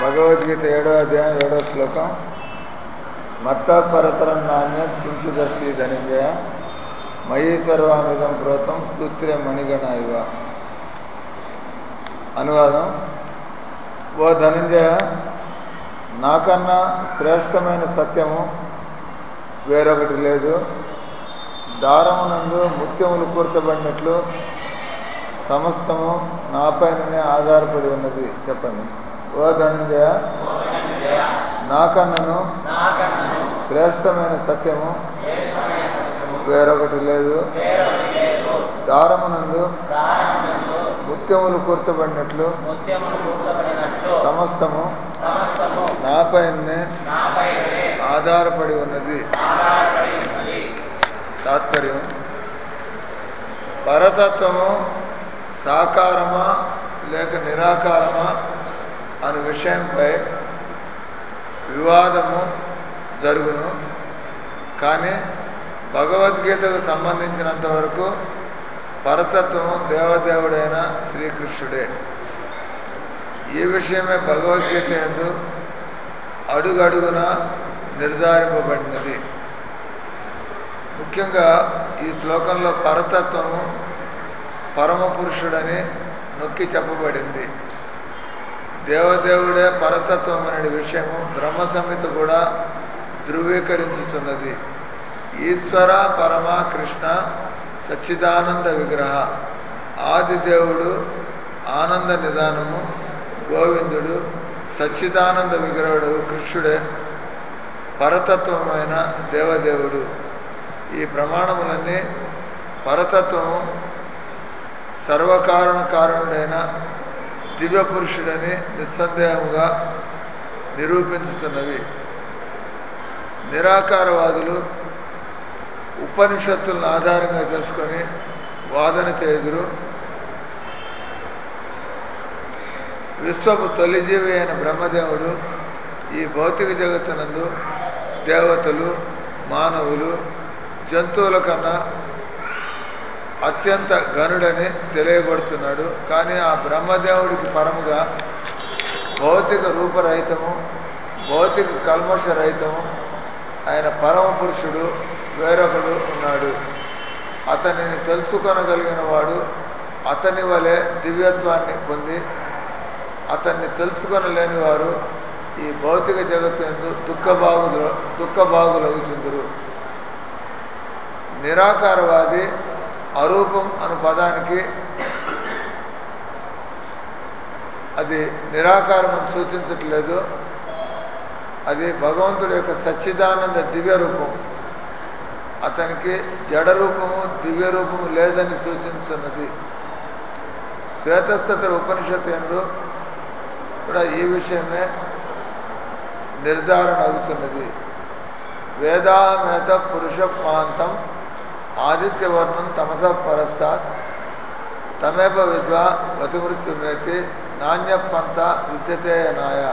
భగవద్గీత ఏడో అధ్యాయం ఏడో శ్లోకం మత్త పరతరం నాణ్యత్ కించిదస్తి ధనంజయ మయీ సర్వామిదం ప్రోతం సూత్రే మణిగణ ఇవ అనువాదం ఓ ధనంజయ నాకన్నా శ్రేష్టమైన సత్యము వేరొకటి లేదు దారమునందు ముత్యములు కూర్చబడినట్లు సమస్తము నాపైననే ఆధారపడి ఉన్నది చెప్పండి ఓ ధనంజయ నాకన్నను శ్రేష్టమైన సత్యము వేరొకటి లేదు దారమునందు ముత్యములు కూర్చబడినట్లు ముత్యములు కూర్చబడినట్లు సమస్తము సమస్తము నాపైనే నాపైనే ఆధారపడి ఉన్నది ఆధారపడి ఉన్నది తాత్పర్యం పరతత్వము సాకారమా లేక నిరాకారమా అనే విషయంపై వివాదము జరుగును కానీ భగవద్గీతకు సంబంధించినంత వరకు పరతత్వము దేవదేవుడైన శ్రీకృష్ణుడే ఈ విషయమే భగవద్గీత ఎందు అడుగడుగున నిర్ధారింపబడినది ముఖ్యంగా ఈ శ్లోకంలో పరతత్వము పరమ పురుషుడని నొక్కి చెప్పబడింది దేవదేవుడే పరతత్వం అనే విషయము బ్రహ్మ సంహిత కూడా ధృవీకరించుతున్నది ఈశ్వర పరమ కృష్ణ సచ్చిదానంద విగ్రహ ఆదిదేవుడు ఆనంద నిదానము గోవిందుడు సచ్చిదానంద విగ్రహుడు కృష్ణుడే పరతత్వమైన దేవదేవుడు ఈ ప్రమాణములన్నీ పరతత్వము సర్వకారణ కారణుడైన దివ్య పురుషుడని నిస్సందేహముగా నిరూపించుతున్నవి నిరాకారవాదులు ఉపనిషత్తులను ఆధారంగా చేసుకొని వాదన చేదురు విశ్వపు తొలిజీవి అయిన బ్రహ్మదేవుడు ఈ భౌతిక జగత్తునందు దేవతలు మానవులు జంతువుల కన్నా అత్యంత గనుడని తెలియబడుతున్నాడు కానీ ఆ బ్రహ్మదేవుడికి పరముగా భౌతిక రూపరహితము భౌతిక కల్మష రహితము ఆయన పరమ పురుషుడు వేరొకడు ఉన్నాడు అతనిని తెలుసుకొనగలిగిన వాడు అతని వలె దివ్యత్వాన్ని పొంది అతన్ని తెలుసుకొనలేని వారు ఈ భౌతిక జగత్తు ఎందు దుఃఖభాగులు దుఃఖభాగులవుచుందరు నిరాకారవాది అరూపం అను పదానికి అది నిరాకారం అని సూచించట్లేదు అది భగవంతుడి యొక్క సచ్చిదానంద దివ్య రూపం అతనికి జడ రూపము దివ్య రూపము లేదని సూచించున్నది శ్వేతస్థిత ఉపనిషత్తు ఎందు కూడా ఈ విషయమే నిర్ధారణ అవుతున్నది వేదామేత పురుష పాంతం ఆదిత్యవర్ణం తమస పరస్తాత్ తమేప విద్వా మతిమృత్యుమేతి నాణ్యపంత విద్యతేయనాయ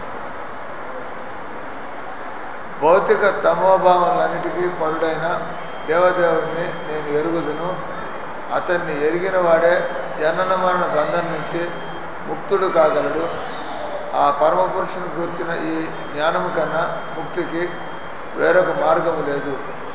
భౌతిక తమోభావాలన్నిటికీ పరుడైన దేవదేవుడిని నేను ఎరుగుదును అతన్ని ఎరిగిన వాడే జనన మరణ బంధం నుంచి ముక్తుడు కాగలడు ఆ పరమ పురుషుని కూర్చిన ఈ జ్ఞానము కన్నా ముక్తికి వేరొక మార్గము లేదు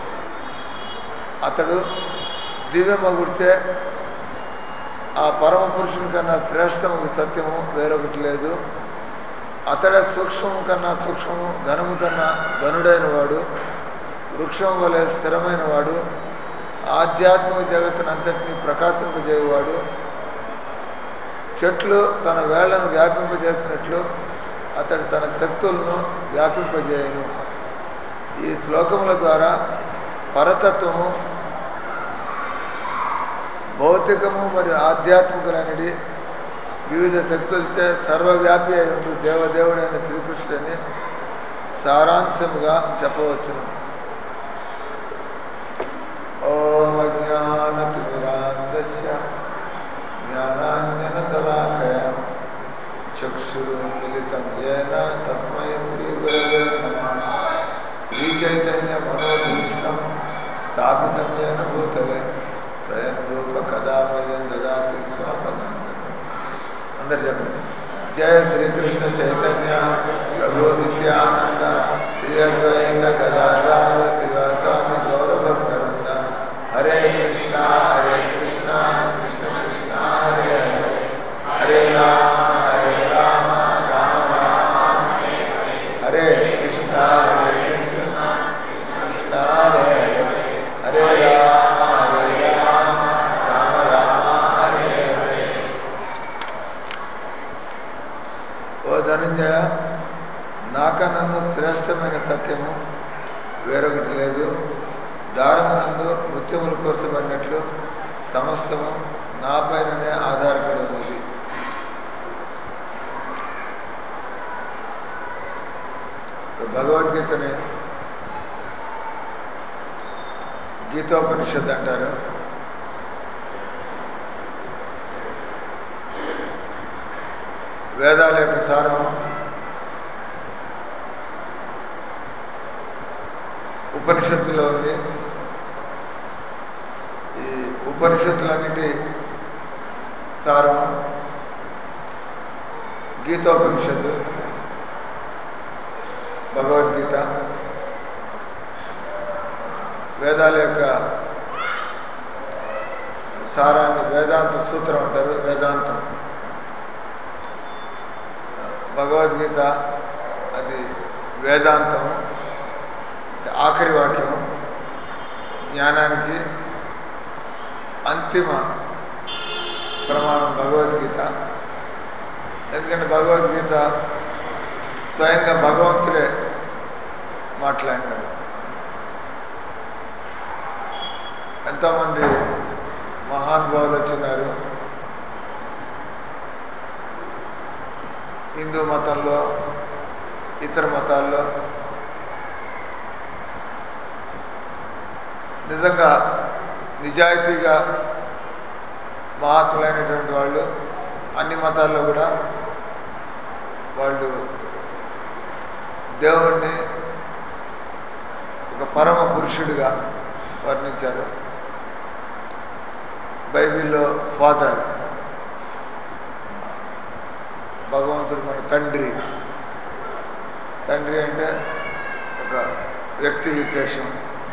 అతడు దివ్యమగుడితే ఆ పరమ పురుషుని కన్నా శ్రేష్టము సత్యము వేరొకటి లేదు అతడే సూక్ష్మము కన్నా సూక్ష్మము ఘనము కన్నా ఘనుడైన వాడు వృక్షం వలె స్థిరమైన వాడు ఆధ్యాత్మిక జగత్తునంతటినీ ప్రకాశింపజేయవాడు చెట్లు తన వేళ్లను వ్యాపింపజేసినట్లు అతడు తన శక్తులను వ్యాపింపజేయను ఈ శ్లోకముల ద్వారా పరతత్వము భౌతికము మరియు ఆధ్యాత్మికులనేది వివిధ శక్తులచే సర్వవ్యాపి అయి ఉండు దేవదేవుడైన శ్రీకృష్ణుని సారాంశముగా చెప్పవచ్చును ఓం అజ్ఞానతిమిరాంధస్య జ్ఞానాంజనశలాకయ చక్షురున్మిలితం ఏన తస్మై శ్రీగురవే నమః శ్రీచైతన్యమనోభీష్టం స్థాపితం ఏన భూతలే స్వయం రూప కదామయం దదాతి స్వాపదాంతకం అందరు చెప్పండి जय श्री कृष्ण चैतन्य प्रभु नित्यानंद श्री अद्वैत गदाधर शिवासादि गौर भक्तवृंद हरे कृष्णा हरे कृष्णा कृष्ण कृष्णा हरे हरे हरे राम हरे राम राम राम हरे कृष्णा हरे कृष्णा कृष्णा हरे हरे हरे राम हरे राम राम राम हरे हरे ఓ ధనంజయ నాకన్నను శ్రేష్టమైన సత్యము వేరొకటి లేదు దారమునందు ముత్యములు కూర్చబడినట్లు సమస్తము నాపైననే ఆధారపడి ఉన్నది భగవద్గీతని గీతోపనిషత్ అంటారు వేదాల యొక్క సారం ఉపనిషత్తులో ఉంది ఈ ఉపనిషత్తులన్నిటి సారం గీతోపనిషత్తు భగవద్గీత వేదాల యొక్క సారాన్ని వేదాంత సూత్రం అంటారు వేదాంతం భగవద్గీత అది వేదాంతము ఆఖరి వాక్యము జ్ఞానానికి అంతిమ ప్రమాణం భగవద్గీత ఎందుకంటే భగవద్గీత స్వయంగా భగవంతుడే మాట్లాడినాడు ఎంతోమంది మహానుభావులు వచ్చినారు హిందూ మతంలో ఇతర మతాల్లో నిజంగా నిజాయితీగా మహాత్ములైనటువంటి వాళ్ళు అన్ని మతాల్లో కూడా వాళ్ళు దేవుణ్ణి ఒక పరమ పురుషుడిగా వర్ణించారు బైబిల్లో ఫాదర్ భగవంతుడు మన తండ్రి తండ్రి అంటే ఒక వ్యక్తి విశేషం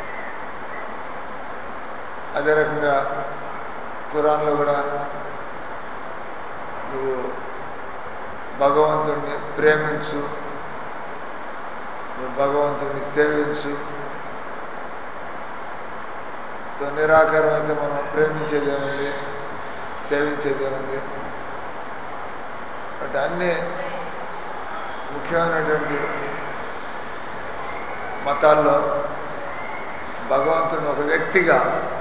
అదే రకంగా ఖురాన్లో కూడా నువ్వు భగవంతుడిని ప్రేమించు నువ్వు భగవంతుడిని సేవించు తో నిరాకారం అయితే మనం ప్రేమించేది ఏముంది సేవించేది ఏముంది బట్ అన్ని ముఖ్యమైనటువంటి మతాల్లో భగవంతుని ఒక వ్యక్తిగా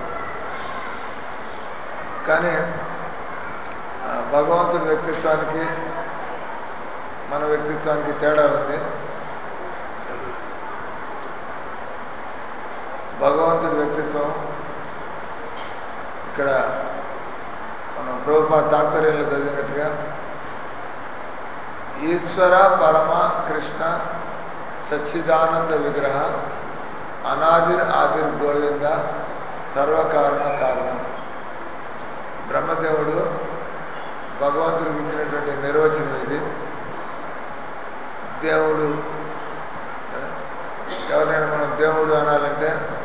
కానీ ఆ, భగవంతుని వ్యక్తిత్వానికి మన వ్యక్తిత్వానికి తేడా ఉంది భగవంతుని వ్యక్తిత్వం ఇక్కడ మనం ప్రభుపా తాత్పర్యంలో చదివినట్టుగా ఈశ్వర పరమ కృష్ణ సచ్చిదానంద విగ్రహ అనాదిర్ ఆదిర్ గోవింద సర్వకారణ కారణం బ్రహ్మదేవుడు భగవంతుడికి ఇచ్చినటువంటి నిర్వచనం ఇది దేవుడు ఎవరైనా మనం దేవుడు అనాలంటే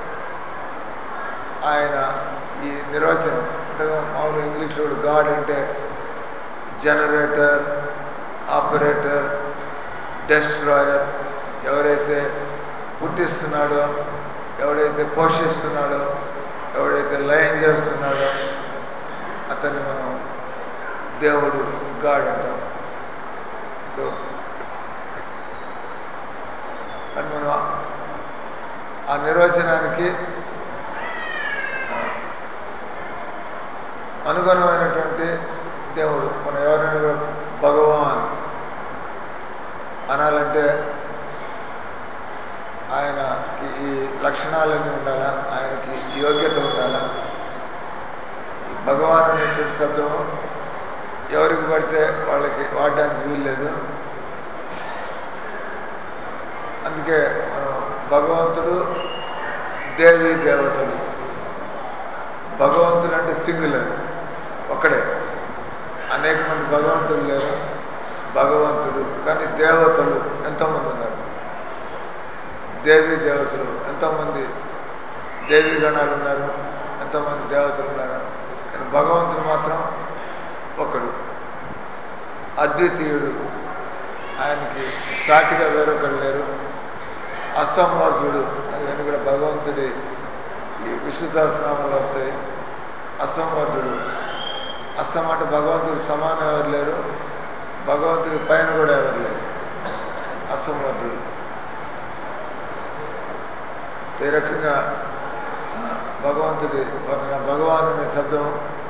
ఆయన ఈ నిర్వచనం అంటే మామూలు ఇంగ్లీష్లో కూడా గాడ్ అంటే జనరేటర్ ఆపరేటర్ డెస్ట్రాయర్ ఎవరైతే పుట్టిస్తున్నాడో ఎవడైతే పోషిస్తున్నాడో ఎవడైతే లయం చేస్తున్నాడో అతన్ని మనం దేవుడు గాడ్ అంటాం సో అని మనం ఆ నిర్వచనానికి ఆ, అనుగుణమైనటువంటి దేవుడు మనం ఎవరైనా కూడా భగవాన్ అనాలంటే ఆయనకి ఈ లక్షణాలన్నీ ఉండాలా ఆయనకి ఈ యోగ్యత ఉండాలా ఈ భగవాన్ అనేటువంటి శబ్దం ఎవరికి పడితే వాళ్ళకి వాడడానికి వీల్లేదు అందుకే మనం భగవంతుడు దేవి దేవతలు భగవంతుడు అంటే సింగులర్ ఒకడే అనేక మంది భగవంతులు లేరు భగవంతుడు కానీ దేవతలు ఎంతోమంది ఉన్నారు దేవి దేవతలు ఎంతోమంది దేవి గణాలు ఉన్నారు ఎంతోమంది దేవతలు ఉన్నారు కానీ భగవంతుడు మాత్రం ఒకడు అద్వితీయుడు ఆయనకి సాటిగా వేరొకడు లేరు అసమర్థుడు అని కూడా భగవంతుడి ఈ విష్ణు సహస్రనామాలు వస్తాయి అసమర్థుడు అసమ అంటే భగవంతుడికి సమానం ఎవరు లేరు భగవంతుడి పైన కూడా ఎవరు లేరు అసమర్థుడు ఈ రకంగా ఆ, భగవంతుడి ఒక భగవాన్ అనే శబ్దం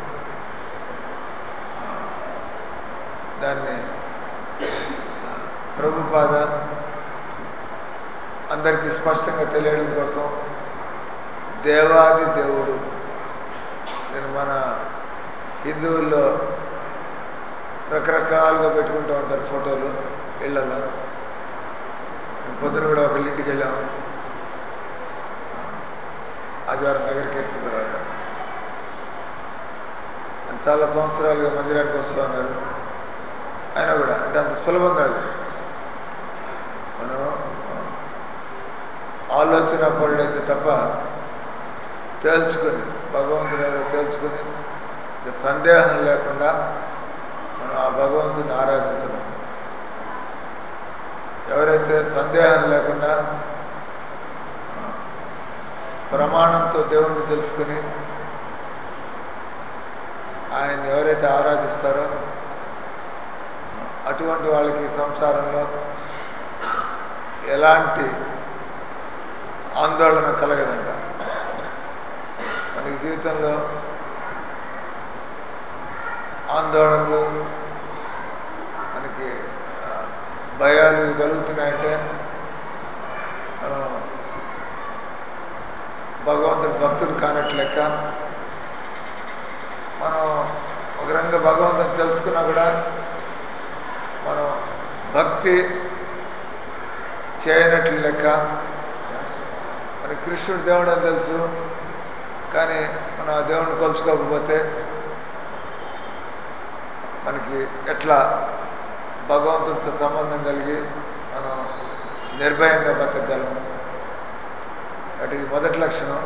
ఆ, దాన్ని ప్రభుపాద అందరికీ స్పష్టంగా తెలియడం కోసం దేవాది దేవుడు నేను మన హిందువుల్లో రకరకాలుగా పెట్టుకుంటూ ఉంటారు ఫోటోలు ఇళ్లలో నేను పొద్దున కూడా ఒకళ్ళ ఇంటికి వెళ్ళాము ఆదివారం నగరికి ఎక్కిన తర్వాత ఆయన చాలా సంవత్సరాలుగా మందిరానికి వస్తూ ఉన్నారు అయినా కూడా అంటే అంత సులభం కాదు మనం ఆలోచన పరుడైతే తప్ప తేల్చుకొని భగవంతుని ఎవరో తేల్చుకొని ఇక సందేహం లేకుండా మనం ఆ భగవంతుని ఆరాధించడం ఎవరైతే సందేహం లేకుండా ఆ, ప్రమాణంతో దేవుణ్ణి తెలుసుకుని ఆయన ఎవరైతే ఆరాధిస్తారో అటువంటి వాళ్ళకి సంసారంలో ఎలాంటి ఆందోళన కలగదంట మనకి జీవితంలో ఆందోళనలు మనకి ఆ, భయాలు ఇవి కలుగుతున్నాయంటే మనం భగవంతుడి భక్తుడు కానట్టు లెక్క మనం ఒక రంగ భగవంతుని తెలుసుకున్నా కూడా మనం భక్తి చేయనట్లు లెక్క మరి కృష్ణుడు దేవుడు అని తెలుసు కానీ మనం ఆ దేవుడిని కొలుచుకోకపోతే మనకి ఎట్లా భగవంతుడితో సంబంధం కలిగి మనం నిర్భయంగా బతకగలం కాబట్టి ఇది మొదటి లక్షణం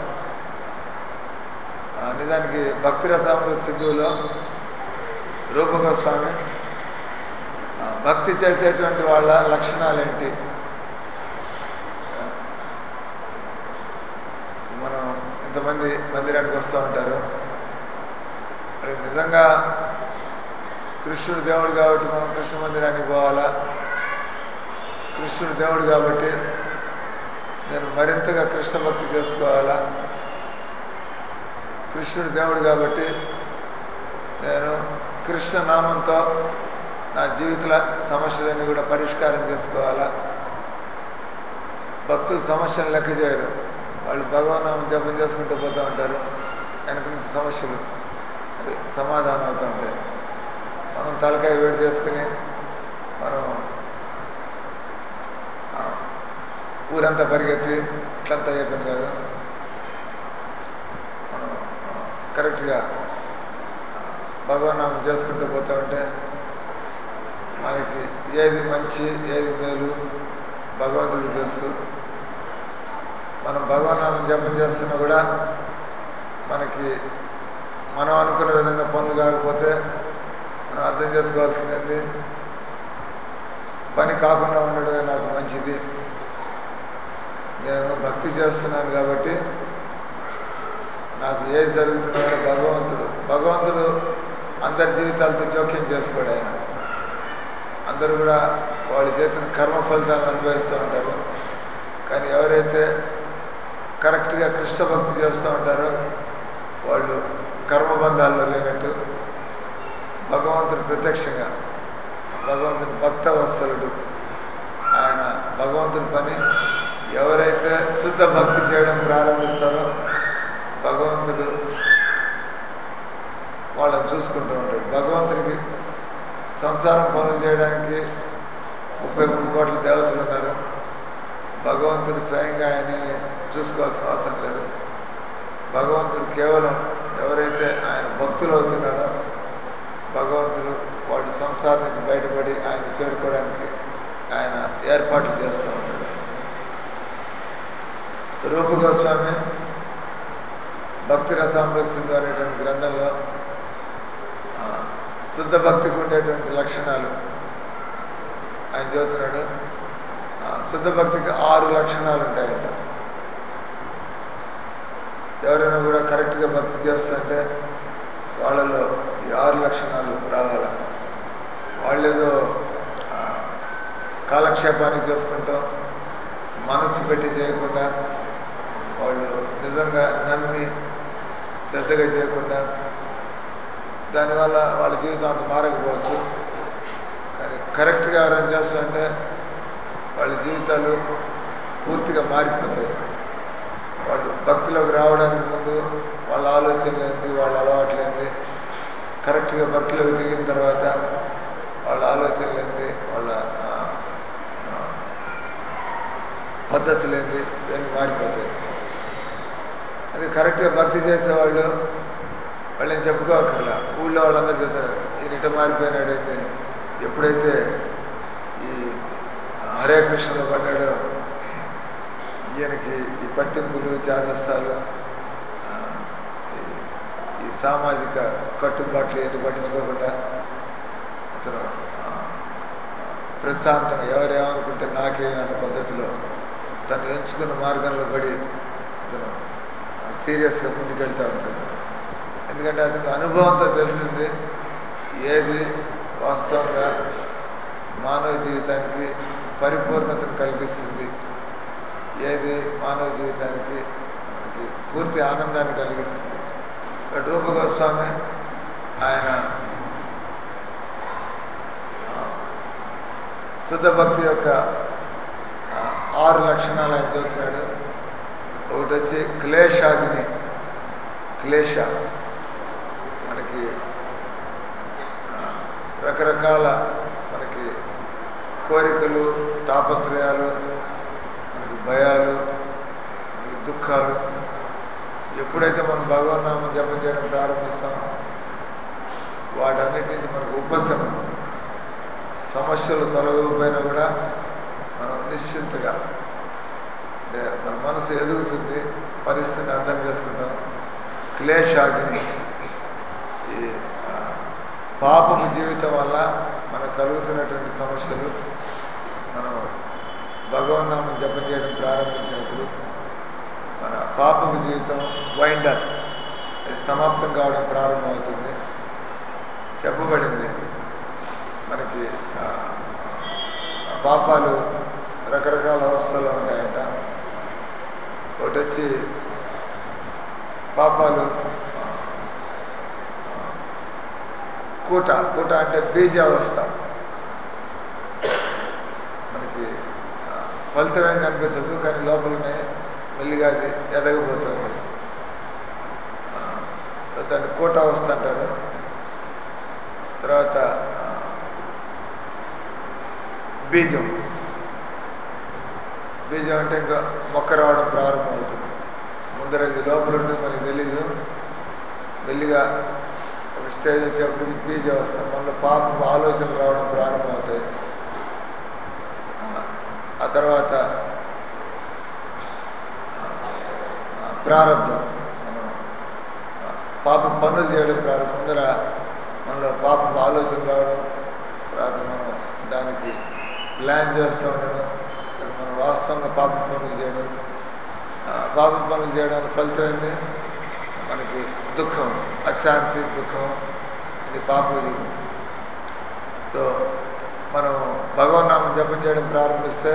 ఆ, నిజానికి భక్తి రసామృత సిద్ధువులో రూపగోస్వామి ఆ, భక్తి చేసేటువంటి వాళ్ళ లక్షణాలు ఏంటి మనం ఇంతమంది మందిరానికి వస్తూ ఉంటారు మరి నిజంగా కృష్ణుడు దేవుడు కాబట్టి మనం కృష్ణ మందిరానికి పోవాలా కృష్ణుడు దేవుడు కాబట్టి నేను మరింతగా కృష్ణ భక్తి చేసుకోవాలా కృష్ణుడు దేవుడు కాబట్టి నేను కృష్ణ నామంతో నా జీవితాల సమస్యలన్నీ కూడా పరిష్కారం చేసుకోవాలా భక్తులు సమస్యలు లెక్క చేయరు వాళ్ళు భగవన్నామం జపం చేసుకుంటూ పోతూ ఉంటారు వెనక నుంచి సమస్యలు అది సమాధానం అవుతూ ఉంటాయి మనం తలకాయ వేడి చేసుకుని మనం ఆ, ఊరంతా పరిగెత్తి ఇట్లంతా అయ్యే పని కాదు మనం ఆ, కరెక్ట్గా భగవన్నామం చేసుకుంటూ పోతూ ఉంటే మనకి ఏది మంచి ఏది మేలు భగవంతుడికి తెలుసు మనం భగవన్నామం జపం చేస్తున్నా కూడా మనకి మనం అనుకున్న విధంగా పనులు కాకపోతే మనం అర్థం చేసుకోవాల్సింది పని కాకుండా ఉండడమే నాకు మంచిది నేను భక్తి చేస్తున్నాను కాబట్టి నాకు ఏది జరుగుతున్నా కూడా భగవంతుడు భగవంతుడు అందరి జీవితాలతో జోక్యం చేసుకోడు ఆయన అందరూ కూడా వాళ్ళు చేసిన కర్మ ఫలితాలను అనుభవిస్తూ ఉంటారు కానీ ఎవరైతే కరెక్ట్గా కృష్ణ భక్తి చేస్తూ ఉంటారో వాళ్ళు కర్మబంధాల్లో లేనట్టు భగవంతుడు ప్రత్యక్షంగా భగవంతుని భక్త వత్సలుడు ఆయన భగవంతుని పని ఎవరైతే శుద్ధ భక్తి చేయడం ప్రారంభిస్తారో భగవంతుడు వాళ్ళని చూసుకుంటూ ఉంటాడు భగవంతుడికి సంసారం పనులు చేయడానికి ముప్పై మూడు కోట్ల దేవతలు ఉన్నారు భగవంతుడు స్వయంగా ఆయన్ని చూసుకోవాల్సిన అవసరం లేదు భగవంతుడు కేవలం ఎవరైతే ఆయన భక్తులు అవుతున్నారో భగవంతుడు వాడు సంసారం నుంచి బయటపడి ఆయన చేరుకోవడానికి ఆయన ఏర్పాట్లు చేస్తూ ఉంటాడు రూప గోస్వామి భక్తి రసామృత సింధు అనేటువంటి గ్రంథంలో ఆ, శుద్ధ భక్తికి ఉండేటువంటి లక్షణాలు ఆయన చెబుతున్నాడు ఆ, శుద్ధ భక్తికి ఆరు లక్షణాలు ఉంటాయంట ఎవరైనా కూడా కరెక్ట్గా భక్తి చేస్తుంటే వాళ్ళలో ఈ ఆరు లక్షణాలు రావాలి వాళ్ళేదో ఆ, కాలక్షేపానికి చేసుకుంటాం మనసు పెట్టి చేయకుండా వాళ్ళు నిజంగా నమ్మి శ్రద్ధగా చేయకుండా దానివల్ల వాళ్ళ జీవితం అంత మారకపోవచ్చు కానీ కరెక్ట్గా ఎవరైనా చేస్తుంటే వాళ్ళ జీవితాలు పూర్తిగా మారిపోతాయి వాళ్ళు భక్తిలోకి రావడానికి ముందు వాళ్ళ ఆలోచనలు ఏంటి వాళ్ళ అలవాట్లు ఏంటి కరెక్ట్గా భక్తిలోకి దిగిన తర్వాత వాళ్ళ ఆలోచనలు ఏంటి వాళ్ళ ఆ, ఆ, పద్ధతులు ఏంటి ఇవన్నీ మారిపోతాయి అది కరెక్ట్గా భక్తి చేసేవాళ్ళు వాళ్ళు ఏం చెప్పుకోకర్లా ఊళ్ళో వాళ్ళందరూ చెప్తారు ఈయన ఇట మారిపోయినాడు అయితే ఎప్పుడైతే ఈ హరే కృష్ణలో పడ్డాడో ఈయనకి ఈ పట్టింపులు చాదస్తాలు ఆ, ఈ- ఈ సామాజిక కట్టుబాట్లు ఏమి పట్టించుకోకుండా అతను ఆ, ప్రశాంతంగా ఎవరేమనుకుంటే నాకేమి అనే పద్ధతిలో తను ఎంచుకున్న మార్గంలో పడి అతను సీరియస్గా ముందుకెళ్తూ ఉంటాడు ఎందుకంటే అతనికి అనుభవంతో తెలిసింది ఏది వాస్తవంగా మానవ జీవితానికి పరిపూర్ణతను కలిగిస్తుంది ఏది మానవ జీవితానికి మనకి పూర్తి ఆనందాన్ని కలిగిస్తుంది ఇక్కడ రూప గోస్వామి ఆయన ఆ, శుద్ధ భక్తి యొక్క ఆ, ఆరు లక్షణాలు ఆయన చూస్తున్నాడు ఒకటి వచ్చి క్లేశాగ్ని క్లేశ మనకి ఆ, రకరకాల మనకి కోరికలు తాపత్రయాలు మనకి భయాలు మనకి దుఃఖాలు ఎప్పుడైతే మనం భగవన్నామం జపం చేయడం ప్రారంభిస్తామో వాటన్నిటి నుంచి మనకు ఉపశమనం సమస్యలు తొలగిపోయినా కూడా మనం నిశ్చింతగా అంటే మన మనసు ఎదుగుతుంది పరిస్థితిని అర్థం చేసుకుంటాం క్లేశాగ్ని ఈ ఆ, పాపపు జీవితం వల్ల మనకు కలుగుతున్నటువంటి సమస్యలు మనం భగవన్నామం జపం చేయడం ప్రారంభించినప్పుడు మన పాపపు జీవితం వైండర్ అది సమాప్తం కావడం ప్రారంభమవుతుంది చెప్పబడింది మనకి ఆ, ఆ పాపాలు రకరకాల అవస్థల్లో ఉంటాయంట ఒకటి వచ్చి పాపాలు ఆ, ఆ, కూట కూట అంటే బీజావస్థ మనకి ఆ, ఫలితం ఏం కనిపించదు కానీ లోపలనే మెల్లిగా అది ఎదగబోతుంది ఆ, దాన్ని కూటావస్థ అంటారు తర్వాత ఆ, బీజం బీజం అంటే ఇంకా మొక్క రావడం ప్రారంభమవుతుంది ముందర ఇది లోపల ఉంటుంది మనకి తెలీదు మెల్లిగా ఒక స్టేజ్ వచ్చేప్పటికి బీజం వస్తాం మనలో పాప ఆలోచనలు రావడం ప్రారంభమవుతాయి ఆ, ఆ తర్వాత ఆ, ఆ, ప్రారంభం మనం ఆ, పాప పనులు చేయడం ప్రారంభం ముందర మనలో పాప ఆలోచనలు రావడం తర్వాత మనం దానికి ప్లాన్ చేస్తూ ఉండడం అది మనం వాస్తవంగా పాప పనులు చేయడం ఆ, పాప పనులు చేయడం వల్ల ఫలితం ఏంటి మనకి దుఃఖం అశాంతి దుఃఖం ఇది పాప జీవితం సో మనం భగవన్నామం జపం చేయడం ప్రారంభిస్తే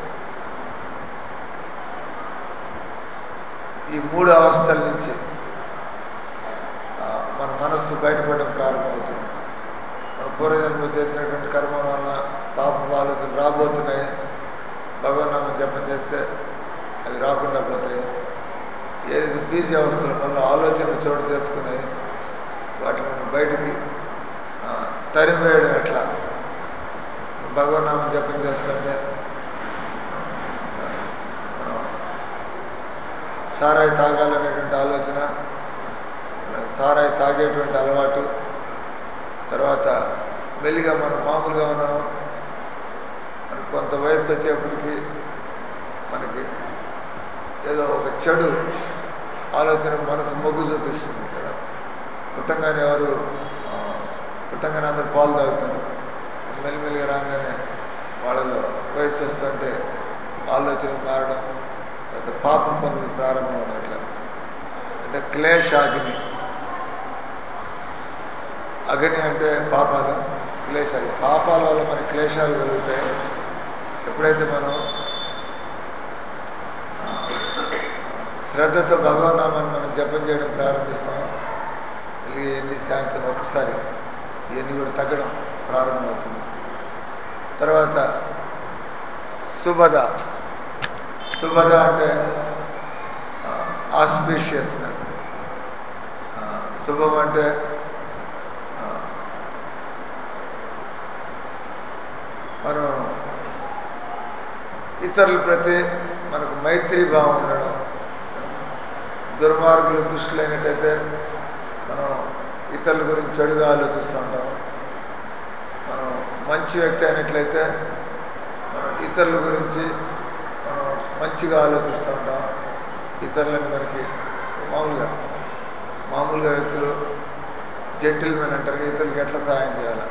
ఈ మూడు అవస్థల నుంచి ఆ, మన మనస్సు బయటపడడం ప్రారంభమవుతుంది మన పూర్వజన్మలో చేసినటువంటి కర్మల వల్ల పాప ఆలోచనలు రాబోతున్నాయి భగవన్నామం జపం చేస్తే అవి రాకుండా పోతాయి ఏది బీజ అవస్థలు మనలో ఆలోచనలు చోటు చేసుకున్నాయి వాటిని మనం బయటికి ఆ, తరిమేయడం ఎట్లా భగవన్నామం జపం చేస్తుంటే మనం సారాయి తాగాలనేటువంటి ఆలోచన సారాయి తాగేటువంటి అలవాటు తర్వాత మెల్లిగా మనం మామూలుగా ఉన్నాం మనకు కొంత వయసు వచ్చేప్పటికి మనకి ఏదో ఒక చెడు ఆలోచన మనసు మొగ్గు చూపిస్తుంది కదా పుట్టంగానే ఎవరు ఆ, పుట్టంగానే అందరు పాలు తాగుతారు మెల్లిమెల్లిగా రాగానే వాళ్ళలో వయసు వస్తుంటే ఆలోచనలు మారడం తర్వాత పాపం పనులు ప్రారంభం అవడం అట్లా అంటే క్లేశాగ్ని అగ్ని అంటే పాపాలు క్లేశాలు పాపాల వల్ల మనకి క్లేశాలు కలుగుతాయి ఎప్పుడైతే మనం ఆ, శ్రద్ధతో భగవన్నామాన్ని మనం జపం చేయడం ప్రారంభిస్తాం మళ్ళీ ఎన్ని శాంతం ఒకసారి ఇవన్నీ కూడా తగ్గడం ప్రారంభమవుతుంది తర్వాత శుభద శుభద అంటే ఆస్పీషియస్నెస్ శుభం అంటే ఆ, మనం ఇతరుల ప్రతి మనకు మైత్రి భావం ఉండడం దుర్మార్గులు దుష్టులైనట్టయితే మనం ఇతరుల గురించి చెడుగా ఆలోచిస్తూ ఉంటాం మనం మంచి వ్యక్తి అయినట్లయితే మనం ఇతరుల గురించి మనం మంచిగా ఆలోచిస్తూ ఉంటాం ఇతరులని మనకి మామూలుగా మామూలుగా వ్యక్తులు జెంటిల్మెన్ అంటారు ఇతరులకి ఎట్లా సహాయం చేయాలి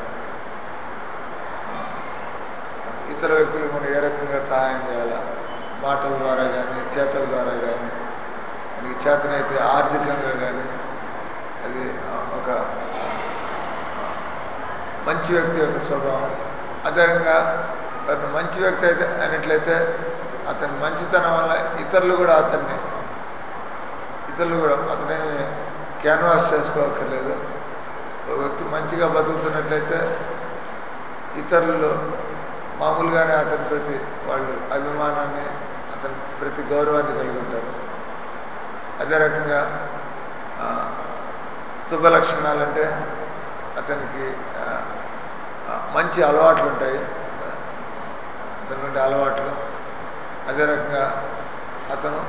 ఇతర వ్యక్తులకు మనం ఏ రకంగా సహాయం చేయాలా మాటల ద్వారా కానీ చేతల ద్వారా కానీ మనకి చేతనైతే ఆర్థికంగా కానీ అది ఆ, ఒక ఆ, మంచి వ్యక్తి యొక్క స్వభావం అదేవిధంగా అతను మంచి వ్యక్తి అయితే అయినట్లయితే అతని మంచితనం వల్ల ఇతరులు కూడా అతన్ని ఇతరులు కూడా అతనేమి క్యాన్వాస్ చేసుకోవక్కర్లేదు ఒక వ్యక్తి మంచిగా బతుకుతున్నట్లయితే ఇతరులు మామూలుగానే అతని ప్రతి వాళ్ళు అభిమానాన్ని అతని ప్రతి గౌరవాన్ని కలిగి ఉంటారు అదే రకంగా ఆ, శుభ లక్షణాలంటే అతనికి ఆ, ఆ, మంచి అలవాట్లు ఉంటాయి అతనికి ఉండే అలవాట్లు అదే రకంగా అతను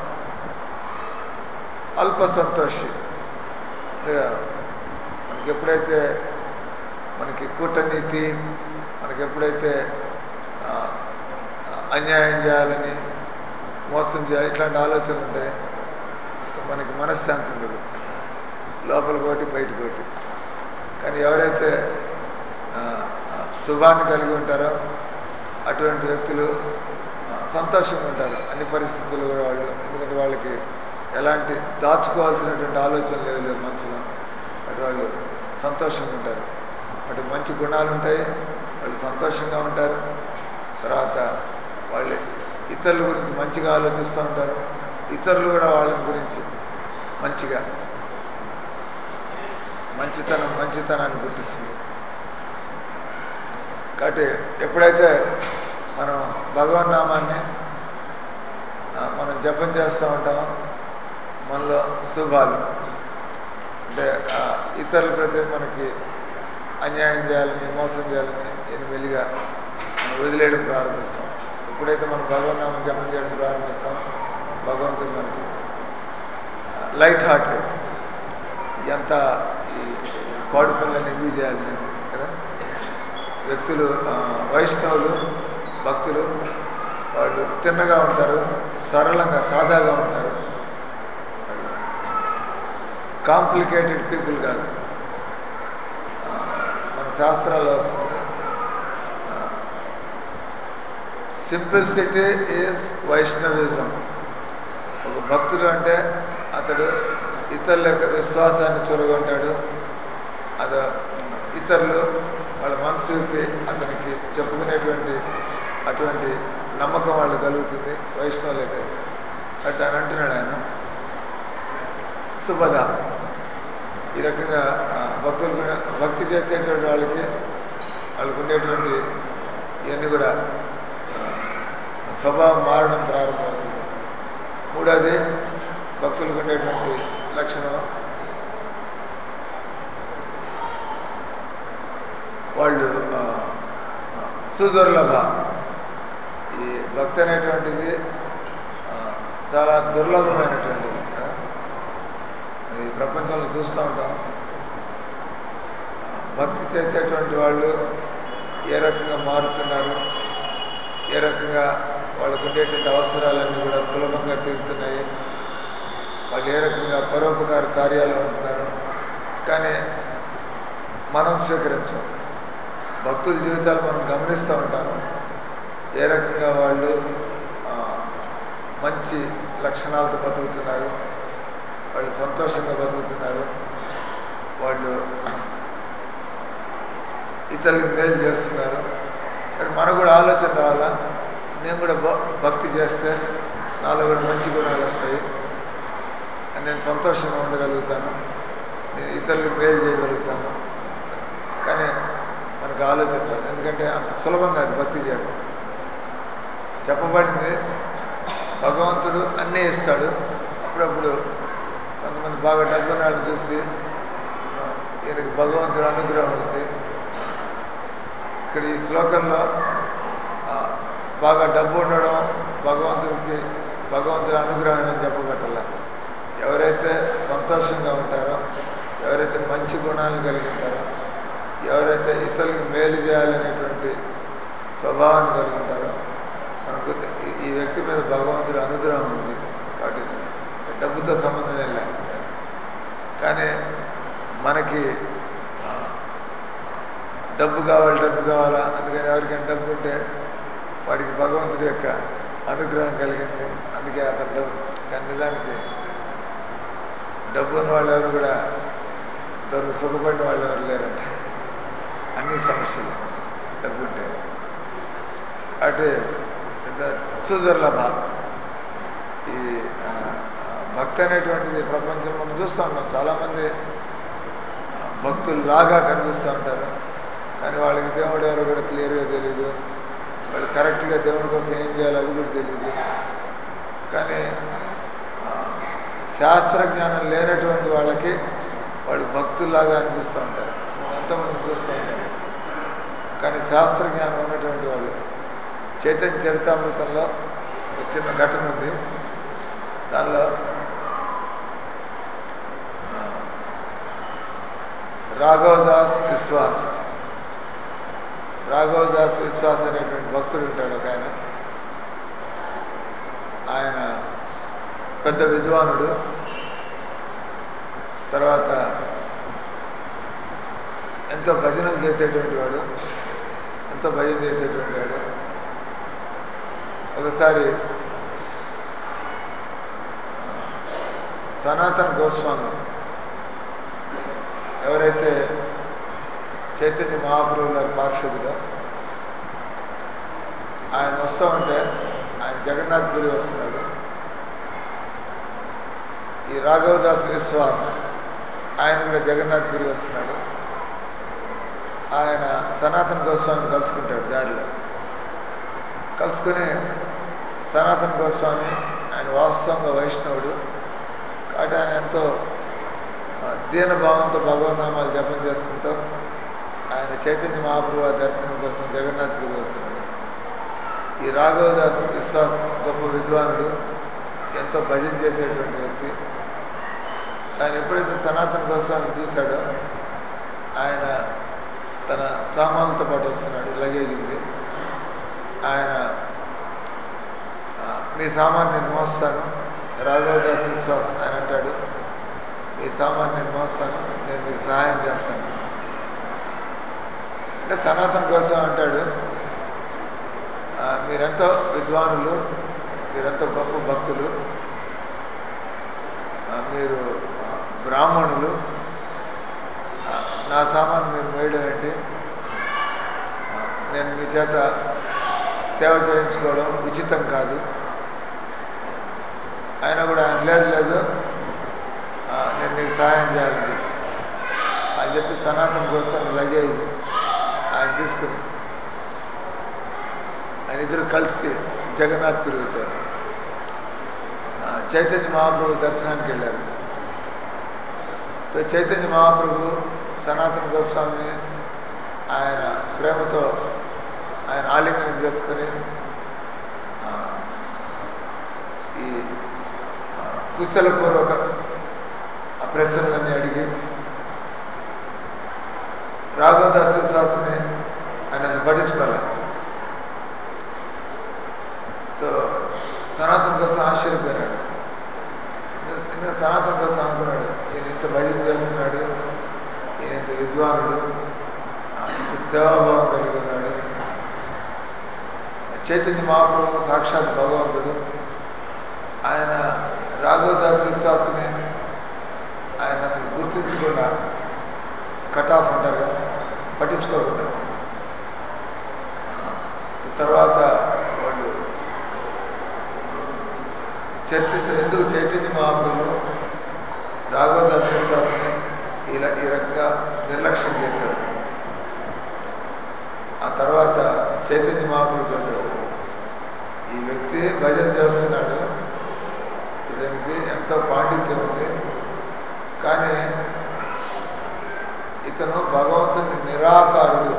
అల్ప సంతోషి అంటే మనకి ఎప్పుడైతే మనకి కూటనీతి మనకి ఎప్పుడైతే ఆ, ఆ, అన్యాయం చేయాలని మోసం చేయాలి ఇట్లాంటి ఆలోచనలు ఉంటాయి మనకి మనశ్శాంతి ఉండదు లోపల కోటి బయట కోటి కానీ ఎవరైతే ఆ, ఆ, శుభాన్ని కలిగి ఉంటారో అటువంటి వ్యక్తులు ఆ, సంతోషంగా ఉంటారు అన్ని పరిస్థితుల్లో కూడా వాళ్ళు ఎందుకంటే వాళ్ళకి ఎలాంటి దాచుకోవాల్సినటువంటి ఆలోచనలు లేవు లేవు మనసులో అటు వాళ్ళు సంతోషంగా ఉంటారు అటు మంచి గుణాలు ఉంటాయి వాళ్ళు సంతోషంగా ఉంటారు తర్వాత వాళ్ళు ఇతరుల గురించి మంచిగా ఆలోచిస్తూ ఉంటారు ఇతరులు కూడా వాళ్ళ గురించి మంచిగా మంచితనం మంచితనాన్ని గుర్తిస్తుంది కాబట్టి ఎప్పుడైతే మనం భగవన్ నామాన్ని ఆ, మనం జపం చేస్తూ ఉంటామో మనలో శుభాలు అంటే ఆ, ఇతరుల ప్రతి మనకి అన్యాయం చేయాలని మోసం చేయాలని నేను మెల్లిగా మనం వదిలేయడం ప్రారంభిస్తాం ఎప్పుడైతే మనం భగవన్నామం జపం చేయడం ప్రారంభిస్తాం భగవంతుడు మనకి లైట్ హార్టెడ్ ఎంత ఈ పాడు పనులను ఎందుకు చేయాలి నేను కదా వ్యక్తులు ఆ, వైష్ణవులు భక్తులు వాళ్ళు తిన్నగా ఉంటారు సరళంగా సాదాగా ఉంటారు కాంప్లికేటెడ్ పీపుల్ కాదు ఆ, మన శాస్త్రాల్లో వస్తుంది సింప్లిసిటీ ఈజ్ వైష్ణవిజం ఒక భక్తుడు అంటే అతడు ఇతరుల యొక్క విశ్వాసాన్ని చొరగొంటాడు అది ఇతరులు వాళ్ళ మనసు విప్పి అతనికి చెప్పుకునేటువంటి అటువంటి నమ్మకం వాళ్ళు కలుగుతుంది వైష్ణవులకి అంటే అని అంటున్నాడు ఆయన శుభద ఈ రకంగా ఆ, భక్తులు కూడా భక్తి చేసేటువంటి వాళ్ళకి వాళ్ళకు ఉండేటువంటి ఇవన్నీ కూడా ఆ, స్వభావం మారడం ప్రారంభమవుతుంది మూడోది భక్తులకు ఉండేటువంటి లక్షణం వాళ్ళు ఆ, ఆ, సుదుర్లభ ఈ భక్తి అనేటువంటిది ఆ, చాలా దుర్లభమైనటువంటిది కదా ఈ ప్రపంచంలో చూస్తూ ఉంటాం ఆ, భక్తి చేసేటువంటి వాళ్ళు ఏ రకంగా మారుతున్నారు ఏ రకంగా వాళ్ళకు ఉండేటువంటి అవసరాలన్నీ కూడా సులభంగా తీరుతున్నాయి వాళ్ళు ఏ రకంగా పరోపకార కార్యాలు ఉంటున్నారు కానీ మనం స్వీకరించాం భక్తుల జీవితాలు మనం గమనిస్తూ ఉంటాము ఏ రకంగా వాళ్ళు ఆ, మంచి లక్షణాలతో బతుకుతున్నారు వాళ్ళు సంతోషంగా బతుకుతున్నారు వాళ్ళు ఇతరులకు మేలు చేస్తున్నారు కానీ మనకు కూడా ఆలోచన రావాలా నేను కూడా భ- భక్తి చేస్తే నాలో కూడా మంచి గుణాలు వస్తాయి అని నేను సంతోషంగా ఉండగలుగుతాను నేను ఇతరులకు మేలు చేయగలుగుతాను కానీ మనకు ఆలోచన రాదు ఎందుకంటే అంత సులభంగా అది భక్తి చేయడం చెప్పబడింది భగవంతుడు అన్నీ ఇస్తాడు అప్పుడప్పుడు కొంతమంది బాగా డబ్బున్నాడు చూసి ఈయనకి భగవంతుడు అనుగ్రహం ఉంది ఇక్కడ ఈ శ్లోకంలో ఆ, బాగా డబ్బు ఉండడం భగవంతుడికి భగవంతుడి అనుగ్రహం అని చెప్పబట్టాల ఎవరైతే సంతోషంగా ఉంటారో ఎవరైతే మంచి గుణాలను కలిగి ఉంటారో ఎవరైతే ఇతరులకు మేలు చేయాలనేటువంటి స్వభావాన్ని కలిగి ఉంటారో మనకు ఈ- ఈ వ్యక్తి మీద భగవంతుడి అనుగ్రహం ఉంది కాబట్టి డబ్బుతో సంబంధం ఏం లేదు కానీ మనకి ఆ, డబ్బు కావాలి డబ్బు కావాలా అందుకని ఎవరికైనా డబ్బు ఉంటే వాడికి భగవంతుడి యొక్క అనుగ్రహం కలిగింది అందుకే అతను డబ్బు కానీ నిజానికి డబ్బు ఉన్న వాళ్ళు ఎవరు కూడా దొరికి సుఖపడిన వాళ్ళు ఎవరు లేరంట అన్ని సమస్యలు డబ్బు ఉంటే అంటే ఇంత సుదుర్లభ ఈ ఆ, ఆ, భక్తి అనేటువంటిది ప్రపంచంలో మనం చూస్తూ ఉన్నాం చాలామంది ఆ, భక్తుల్లాగా కనిపిస్తూ ఉంటారు కానీ వాళ్ళకి దేవుడు ఎవరో కూడా క్లియర్గా తెలియదు వాళ్ళు కరెక్ట్గా దేవుడి కోసం ఏం చేయాలో అది కూడా తెలియదు కానీ ఆ, శాస్త్రజ్ఞానం లేనటువంటి వాళ్ళకి వాళ్ళు భక్తుల్లాగా అనిపిస్తూ ఉంటారు మనం ఎంతోమంది చూస్తూ ఉంటాం కానీ శాస్త్రజ్ఞానం ఉన్నటువంటి వాళ్ళు చైతన్య చరితామృతంలో ఒక చిన్న ఘటన ఉంది దానిలో ఆ, రాఘవదాస్ విశ్వాస్ రాఘవదాస్ విశ్వాస్ అనేటువంటి భక్తుడు ఉంటాడు ఒక ఆయన ఆయన పెద్ద విద్వానుడు తర్వాత ఎంతో భజనలు చేసేటువంటి వాడు ఎంతో భజన చేసేటువంటి వాడు ఒకసారి సనాతన గోస్వామి ఎవరైతే చైతన్య మహాప్రభు గారి పార్షదులో ఆయన వస్తూ ఉంటే ఆయన జగన్నాథ్ పురి వస్తున్నాడు ఈ రాఘవదాస్ విశ్వాస్ ఆయన కూడా జగన్నాథ్ పురి వస్తున్నాడు ఆయన సనాతన గోస్వామి కలుసుకుంటాడు దారిలో కలుసుకుని సనాతన గోస్వామి ఆయన వాస్తవంగా వైష్ణవుడు కాబట్టి ఆయన ఎంతో ఆ, దీనభావంతో భగవన్నామాలు జపం చేసుకుంటూ ఆయన చైతన్య మహాప్రభు వారి దర్శనం కోసం జగన్నాథ్ పురి వస్తున్నాడు ఈ రాఘవదాస్ విశ్వాస్ గొప్ప విద్వానుడు ఎంతో భజన చేసేటువంటి వ్యక్తి ఆయన ఎప్పుడైతే సనాతన గోస్వామిని చూశాడో ఆయన తన సామాన్లతో పాటు వస్తున్నాడు లగేజ్ ఉంది ఆయన ఆ, మీ సామాన్ నేను మోస్తాను రాఘవదాస్ విశ్వాస్ ఆయన అంటాడు మీ సామాన్ నేను మోస్తాను నేను మీకు సహాయం చేస్తాను అంటే సనాతన కోసం అంటాడు ఆ, మీరెంతో విద్వానులు మీరెంతో గొప్ప భక్తులు ఆ, మీరు ఆ, బ్రాహ్మణులు ఆ, నా సామాన్ మీరు వేయడం ఏంటి ఆ, నేను మీ చేత సేవ చేయించుకోవడం ఉచితం కాదు అయినా కూడా ఆయన లేదు లేదు ఆ, నేను నీకు సహాయం చేయాలని చెప్పి అని చెప్పి సనాతన కోసం లగేజ్ ఆయన తీసుకుని ఆయన ఇద్దరు కలిసి జగన్నాథ్ పురి వచ్చారు ఆ, చైతన్య మహాప్రభు దర్శనానికి వెళ్ళారు తో చైతన్య మహాప్రభు సనాతన గోస్వామిని ఆయన ప్రేమతో ఆయన ఆలింగనం చేసుకొని ఆ, ఈ ఆ, కుశలపూర్వక ఆ ప్రశ్నలన్నీ అడిగి రాఘవదాస్ శాస్త్రిని ఆయన ఆయన పట్టించుకోవాలి తో సనాతన కోసం ఆశ్చర్యపోయినాడు ఇంకా సనాతన కోసం అనుకున్నాడు ఈయన ఇంత భజన చేస్తున్నాడు ఈయన ఇంత విద్వానుడు ఆ, ఇంత సేవాభావం కలిగి ఉన్నాడు చైతన్య మహాప్రభు సాక్షాత్ భగవంతుడు ఆయన రాఘవదాస్ విశ్వాసని ఆయన అసలు గుర్తించకుండా కట్ ఆఫ్ అంటారు కదా పట్టించుకోకుండా తర్వాత వాళ్ళు చర్చించిన ఎందుకు చైతన్య మహాప్రభు రాఘవదాస్ విశ్వాసని ఇలా ఈ రకంగా నిర్లక్ష్యం చేశారు ఆ తర్వాత చైతన్య మహాప్రభు చెప్పారు ఈ వ్యక్తి భజన చేస్తున్నాడు ఇతనికి ఎంతో పాండిత్యం ఉంది కానీ ఇతను భగవంతుని నిరాకారుడు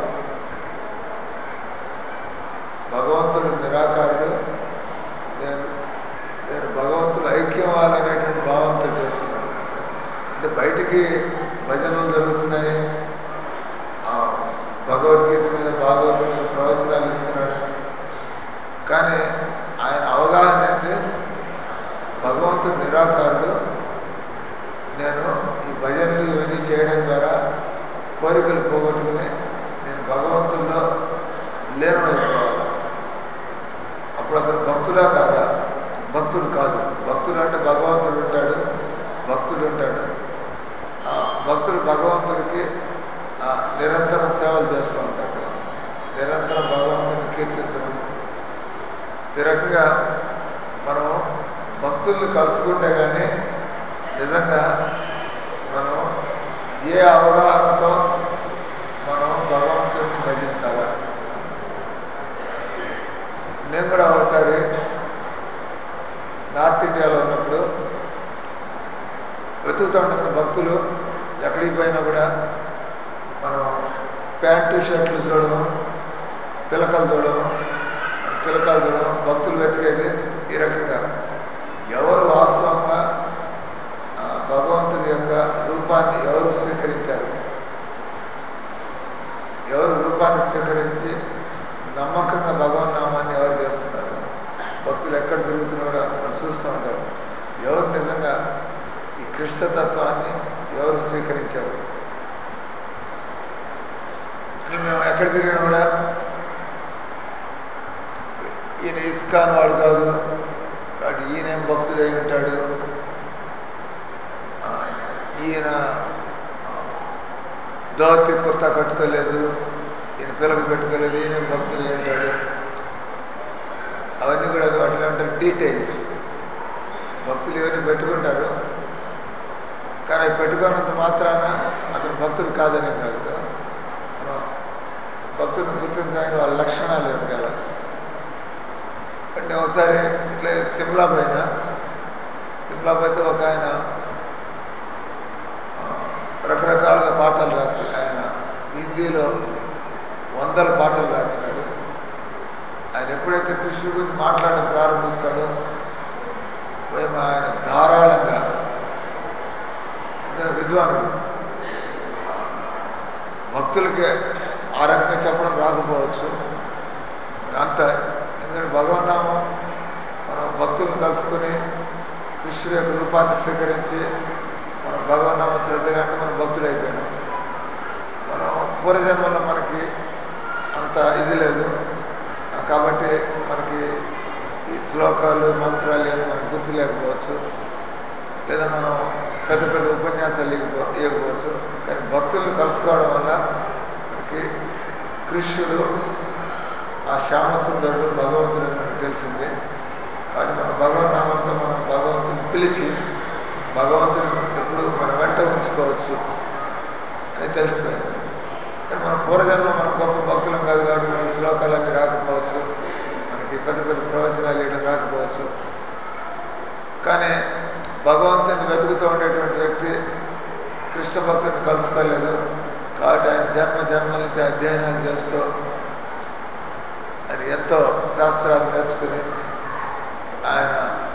భగవంతుడు నిరాకారుడు నేను నేను భగవంతుడు ఐక్యం అవ్వాలనేటువంటి భావంతో చేస్తున్నాను అంటే బయటికి భజనలు జరుగుతున్నాయి ఆ భగవద్గీత మీద భాగవతం మీద ప్రవచనాలు ఇస్తున్నాడు కానీ ఆయన అవగాహన ఏంటి భగవంతుడు నిరాకారుడు నేను ఈ భజనలు ఇవన్నీ చేయడం ద్వారా కోరికలు పోగొట్టుకుని నేను భగవంతుల్లో లీనమైపోవాలి అప్పుడు అతను భక్తుడా కాదా భక్తుడు కాదు భక్తుడు అంటే భగవంతుడు ఉంటాడు భక్తుడు ఉంటాడు ఆ భక్తుడు భగవంతుడికి ఆ, నిరంతరం సేవలు చేస్తూ ఉంటాడు నిరంతరం భగవంతుని కీర్తించడం ఈ రకంగా మనం భక్తుల్ని కలుసుకుంటే కానీ నిజంగా మనం ఏ అవగాహనతో మనం భగవంతుడిని భజించాలా నేను కూడా ఒకసారి నార్త్ ఇండియాలో ఉన్నప్పుడు వెతుకుతూ ఉండగా భక్తులు ఎక్కడికి పోయినా కూడా మనం ప్యాంటు షర్ట్లు చూడడం పిలకలు చూడడం పిలకలు చూడడం భక్తులు వెతికేది ఈ రకంగా ఎవరు వాస్తవంగా ఆ, భగవంతుని యొక్క రూపాన్ని ఎవరు స్వీకరించారు ఎవరు రూపాన్ని స్వీకరించి నమ్మకంగా భగవన్ నామాన్ని ఎవరు చేస్తున్నారు భక్తులు ఎక్కడ తిరుగుతున్నా కూడా మనం చూస్తూ ఉంటారు ఎవరు నిజంగా ఈ కృష్ణతత్వాన్ని ఎవరు స్వీకరించారు అని మేము ఎక్కడ తిరిగినా కూడా ఈయన ఇస్కాన్ వాడు కాదు కాబట్టి ఈయనేం భక్తుడై ఉంటాడు ఆ, ఈయన ఆ, ధోతి కుర్తా కట్టుకోలేదు ఈయన పిల్లలు పెట్టుకోలేదు ఈయన భక్తులు ఉంటాడు అవన్నీ కూడా వాటిలో ఉంటారు డీటెయిల్స్ భక్తులు ఇవన్నీ పెట్టుకుంటారు కానీ అవి పెట్టుకున్నంత మాత్రాన అతను భక్తుడు కాదనే కాదు కదా మనం భక్తుడిని గుర్తించడానికి వాళ్ళ లక్షణాలు వెతకాల అంటే ఒకసారి ఇట్లా సిమ్లా పైన సిమ్లా పోతే ఒక ఆయన ఆ, రకరకాలుగా పాటలు రాసి ఆయన హిందీలో వందల పాటలు రాసినాడు ఆయన ఎప్పుడైతే కృష్ణుడి గురించి మాట్లాడడం ప్రారంభిస్తాడో మేము ఆయన ధారాళంగా అంటే విద్వానుడు భక్తులకి ఆ రకంగా చెప్పడం రాకపోవచ్చు అంత ఎందుకంటే భగవన్నామం మనం భక్తులను కలుసుకొని కృష్ణుడి యొక్క రూపాన్ని స్వీకరించి మనం భగవన్నామ శ్రద్ధగా అంటే మనం భక్తులైపోయినాం మనం పూర్వజన్మలో మనకి అంత ఇది లేదు ఆ, కాబట్టి మనకి ఈ శ్లోకాలు మంత్రాలు ఏమి మనకు గుర్తు లేకపోవచ్చు లేదా మనం పెద్ద పెద్ద ఉపన్యాసాలు ఇవ్వకపో ఇవ్వకపోవచ్చు కానీ భక్తులను కలుసుకోవడం వల్ల మనకి కృష్ణుడు ఆ శ్యామసుందరుడు భగవంతుడు అని మనకు తెలిసింది కాబట్టి మన భగవన్నామంతో మనం భగవంతుని పిలిచి భగవంతుని ఎప్పుడు మన వెంట ఉంచుకోవచ్చు అని తెలిసిపోయింది కానీ మన పూర్వజన్మ మనం గొప్ప భక్తులం కాదు కాబట్టి మనకి శ్లోకాలన్నీ రాకపోవచ్చు మనకి పెద్ద పెద్ద ప్రవచనాలు ఇవ్వడం రాకపోవచ్చు కానీ భగవంతుని వెతుకుతూ ఉండేటువంటి వ్యక్తి కృష్ణ భక్తుని కలుసుకోలేదు కాబట్టి ఆయన జన్మ జన్మల నుంచి అధ్యయనాలు చేస్తూ ఆయన ఎంతో శాస్త్రాలు నేర్చుకుని ఆయన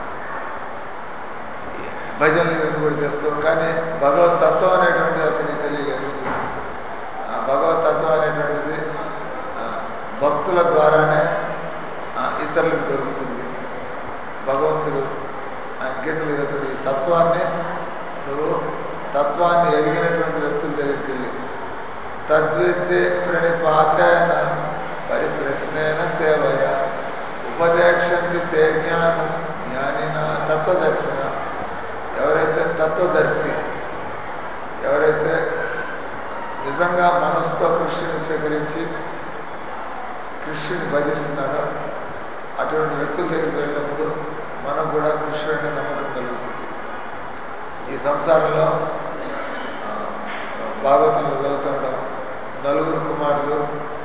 ఈ భజనలు ఇవన్నీ కూడా చేస్తూ కానీ భగవత్ తత్వం అనేటువంటిది అతనికి తెలియలేదు ఆ భగవత్ తత్వం అనేటువంటిది ఆ, భక్తుల ద్వారానే ఆ, ఇతరులకు దొరుకుతుంది భగవంతుడు ఆయన గీతలు ఎదుటి ఈ తత్వాన్ని నువ్వు తత్వాన్ని ఎరిగినటువంటి వ్యక్తుల దగ్గరికి వెళ్ళి తద్విద్యే ప్రణిపాతేన పరిప్రశ్నేన సేవయ ఉపదేశంతి తే జ్ఞానం జ్ఞానిన తత్వదర్శన ఎవరైతే తత్వదర్శి ఎవరైతే నిజంగా మనసుతో కృష్ణుని స్వీకరించి కృష్ణుని భజిస్తున్నారో అటువంటి వ్యక్తుల దగ్గరికి వెళ్ళినప్పుడు మనకు కూడా కృష్ణుడిని నమ్మకం కలుగుతుంది ఈ సంసారంలో ఆ, భాగవతంలో చదువుతుంటాం నలుగురు కుమారులు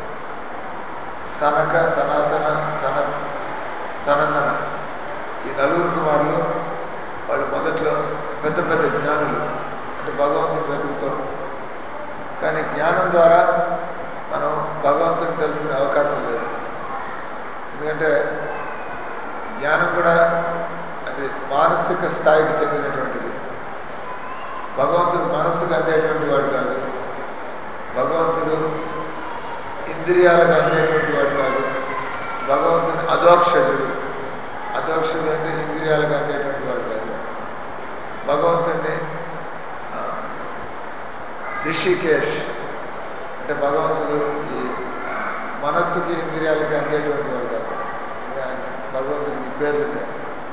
సనక సనాతన సన సనందన ఈ నలుగురు కుమారులు వాళ్ళు మొదట్లో పెద్ద పెద్ద జ్ఞానులు అంటే భగవంతుని వెతుకుతాం కానీ జ్ఞానం ద్వారా మనం భగవంతుని తెలుసుకునే అవకాశం లేదు ఎందుకంటే జ్ఞానం కూడా అది మానసిక స్థాయికి చెందినటువంటిది భగవంతుడు మనసుకు అందేటువంటి వాడు కాదు భగవంతుడు ఇంద్రియాలకు అందేటువంటి వాడు కాదు భగవంతుని అధోక్షజుడు అధోక్షజుడు అంటే ఇంద్రియాలకు అందేటువంటి వాడు కాదు భగవంతుడిని ఆ, రిషికేష్ అంటే భగవంతుడు ఈ ఆ, మనస్సుకి ఇంద్రియాలకి అందేటువంటి వాడు కాదు ఇంకా ఆయన భగవంతుడికి ఈ పేర్లు ఉన్నాయి.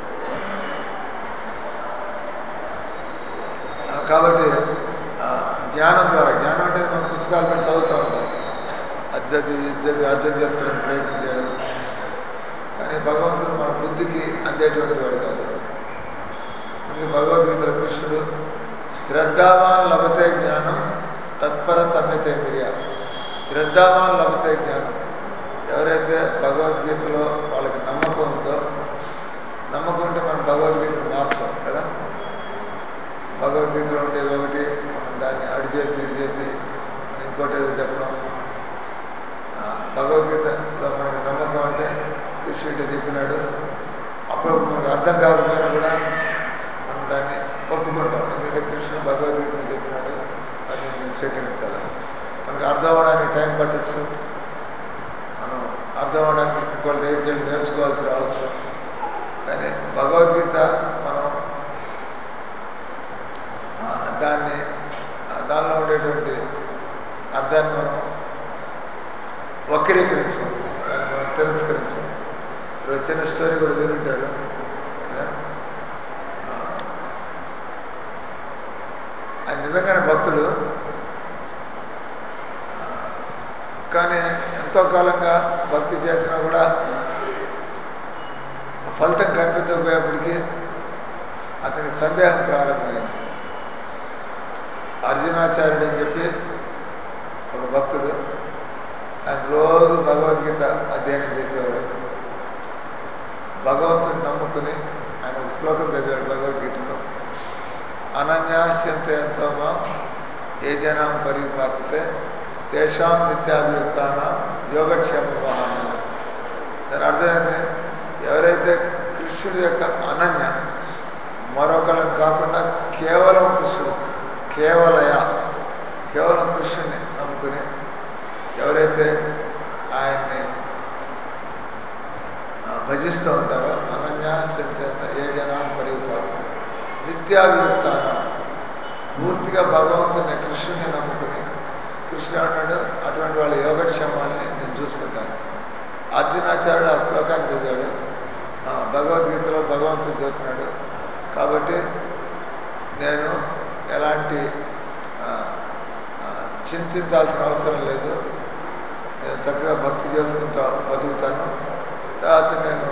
ఆ, కాబట్టి ఆ, జ్ఞానం ద్వారా జ్ఞానం అంటే మనం పుస్తకాలు పెట్టి చదువుతూ ఉంటాం అద్దది ఇద్దది అర్థం చేసుకోవడానికి ప్రయత్నం చేయడం కానీ భగవంతుడు మన బుద్ధికి అందేటువంటి వాడు కాదు అందుకే భగవద్గీతలో కృష్ణుడు శ్రద్ధావాన్ లభతే జ్ఞానం తత్పర సమ్యతేంద్రియ శ్రద్ధావాన్ లభతే జ్ఞానం ఎవరైతే భగవద్గీతలో వాళ్ళకి నమ్మకం ఉందో నమ్మకం ఉంటే మనం భగవద్గీతను మార్చాం కదా భగవద్గీతలో ఉండేది ఒకటి మనం దాన్ని అడి చేసి ఇడి చేసి మనం ఇంకోటి ఏదో చెప్పడం ఆ, భగవద్గీతలో మనకి నమ్మకం అంటే కృష్ణుడు చెప్పినాడు అప్పుడప్పుడు మనకు అర్థం కాకపోయినా కూడా మనం దాన్ని ఒప్పుకుంటాం ఎందుకంటే కృష్ణుడు భగవద్గీతలో చెప్పినాడు అది నేను స్వీకరించాలి మనకు అర్థం అవడానికి టైం పట్టచ్చు మనం అర్థం అవడానికి ఇంకోటి దగ్గరికి వెళ్ళి నేర్చుకోవాల్సి రావచ్చు కానీ భగవద్గీత మనం ఆ, దాన్ని ఆ, దానిలో ఉండేటువంటి అర్థాన్ని మనం వక్రీకరించాం దాన్ని మనం తిరస్కరించాం ఇప్పుడు చిన్న స్టోరీ కూడా వినుంటారు కదా? ఆ, ఆయన నిజంగానే భక్తుడు ఆ, కానీ ఎంతో కాలంగా భక్తి చేసినా కూడా ఫలితం కనిపించకపోయేప్పటికీ అతనికి సందేహం ప్రారంభమైంది అర్జునాచార్యుడు అని చెప్పి ఒక భక్తుడు ఆయన రోజు భగవద్గీత అధ్యయనం చేసేవాడు భగవంతుని నమ్ముకుని ఆయన ఒక శ్లోకం చదివాడు భగవద్గీతలో అనన్యాస్యంత ఎంతోమా ఏ జనం పరిపాలితే తేషాం నిత్యాభియుక్తాన యోగక్షేమ వాహన దాని అర్థం ఏంటి ఎవరైతే కృష్ణుడి యొక్క అనన్య మరొకళ్ళని కాకుండా కేవలం కృష్ణుడు కేవలయ కేవలం కృష్ణుని నమ్ముకుని ఎవరైతే ఆయన్ని ఆ, భజిస్తూ ఉంటారో అనన్యాశ్చంత ఏ జనాన్ని పరిపాలన నిత్యాభియుక్తానం పూర్తిగా భగవంతుని కృష్ణుని నమ్ముకుని కృష్ణుడు అన్నాడు అటువంటి వాళ్ళ యోగక్షేమాల్ని నేను చూసుకుంటాను అర్జునాచార్యుడు ఆ శ్లోకాన్ని చదివాడు ఆ, భగవద్గీతలో భగవంతుడు చెబుతున్నాడు కాబట్టి నేను ఎలాంటి ఆ, ఆ, చింతించాల్సిన అవసరం లేదు నేను చక్కగా భక్తి చేసుకుంటా బతుకుతాను తర్వాత నేను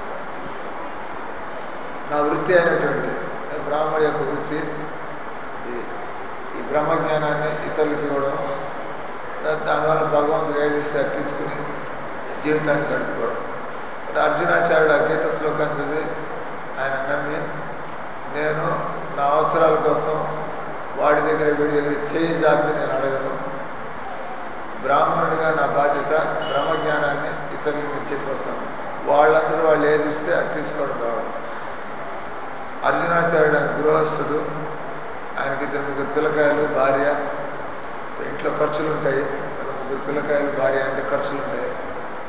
నా వృత్తి అయినటువంటి బ్రాహ్మణి యొక్క వృత్తి ఈ ఈ బ్రహ్మజ్ఞానాన్ని ఇతరులకు ఇవ్వడం దా- దానివల్ల భగవంతుడు ఏది ఇస్తే అది తీసుకుని జీవితాన్ని గడుపుకోవడం మరి అర్జునాచార్యుడు ఆ గీత శ్లోకాన్ని చదివి ఆయన నమ్మి నేను నా అవసరాల కోసం వాడి దగ్గర వీడి దగ్గర చేయి జాపి నేను అడగను బ్రాహ్మణుడిగా నా బాధ్యత బ్రహ్మజ్ఞానాన్ని ఇతరులకు నేను చెప్పొస్తాను వాళ్ళందరూ వాళ్ళు ఏది ఇస్తే అది తీసుకోవడం రావడం అర్జునాచార్యుడు ఆయన గృహస్థుడు ఆయనకి ఇద్దరు ముగ్గురు పిల్లకాయలు భార్య ఇంట్లో ఖర్చులు ఉంటాయి కదా ముగ్గురు పిల్లకాయలు భార్య అంటే ఖర్చులు ఉంటాయి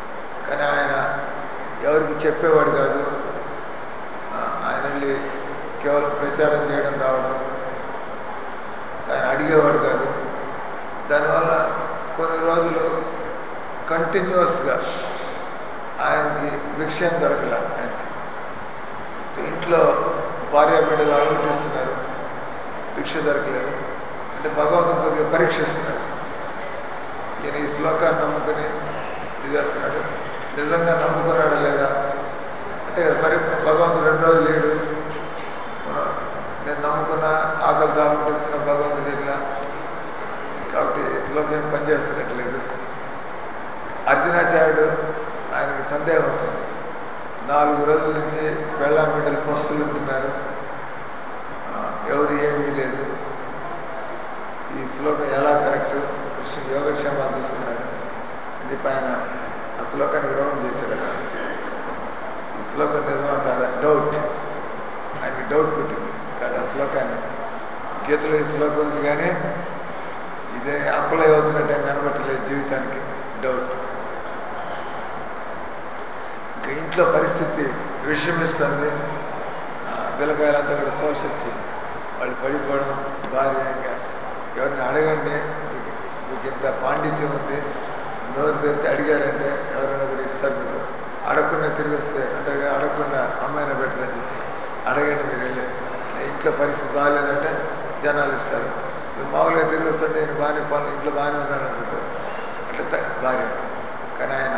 కానీ ఆయన ఎవరికి చెప్పేవాడు కాదు ఆ, ఆయన వెళ్ళి కేవలం ప్రచారం చేయడం రావడం ఆయన అడిగేవాడు కాదు దానివల్ల కొన్ని రోజులు కంటిన్యూస్గా ఆయనకి భిక్ష దొరకలే ఆయనకి ఇంట్లో భార్య బిడ్డలు అనుమతిస్తున్నారు భిక్ష దొరకలేదు అంటే భగవంతుడు కొద్దిగా పరీక్షిస్తున్నాడు ఈయన ఈ శ్లోకాన్ని నమ్ముకుని ఇది చేస్తున్నాడు నిజంగా నమ్ముకున్నాడా లేదా అంటే మరి భగవంతుడు రెండు రోజులు లేడు మనం నేను నమ్ముకున్న ఆకలితో అనుమతిస్తున్న భగవంతుడు ఇట్లా కాబట్టి ఈ శ్లోకం ఏం పనిచేస్తున్నట్లేదు అర్జునాచార్యుడు ఆయనకి సందేహం వచ్చింది నాలుగు రోజుల నుంచి పెళ్ళాం బిడ్డలు పస్తులు ఉంటున్నారు ఆ, ఎవరు ఏమీ లేదు ఈ శ్లోకం ఎలా కరెక్ట్ కృష్ణుడు యోగక్షేమాలు చూసుకున్నాడు అని చెప్పి ఆయన ఆ శ్లోకాన్ని విరోధం చేశాడు అక్కడ ఈ శ్లోకం నిజమా కాదా డౌట్ ఆయనకి డౌట్ పుట్టింది కాబట్టి ఆ శ్లోకాన్ని గీతలో ఈ శ్లోకం ఉంది కానీ ఇదే అప్లై అవుతున్నట్టు ఏం కనబట్టలేదు జీవితానికి డౌట్ ఇంకా ఇంట్లో పరిస్థితి విషమిస్తుంది ఆ, పిల్లకాయలంతా కూడా సోషల్స్ వాళ్ళు పడిపోవడం భార్య ఇంకా ఎవరిని అడగండి మీకు మీకు ఇంత పాండిత్యం ఉంది నోరు తెరిచి అడిగారంటే ఎవరైనా కూడా ఇస్తారు మీకు అడగకుండా తిరిగి వస్తే అంటే అడగకుండా అమ్మాయినా పెట్టదని చెప్పి అడగండి మీరు వెళ్ళి ఇంట్లో పరిస్థితి బాగాలేదంటే జనాలు ఇస్తారు మీరు మామూలుగా తిరిగి వస్తుంటే నేను బాగానే పనులు ఇంట్లో బాగానే ఉన్నాను అనుకుంటారు అంటే త- భార్య కానీ ఆయన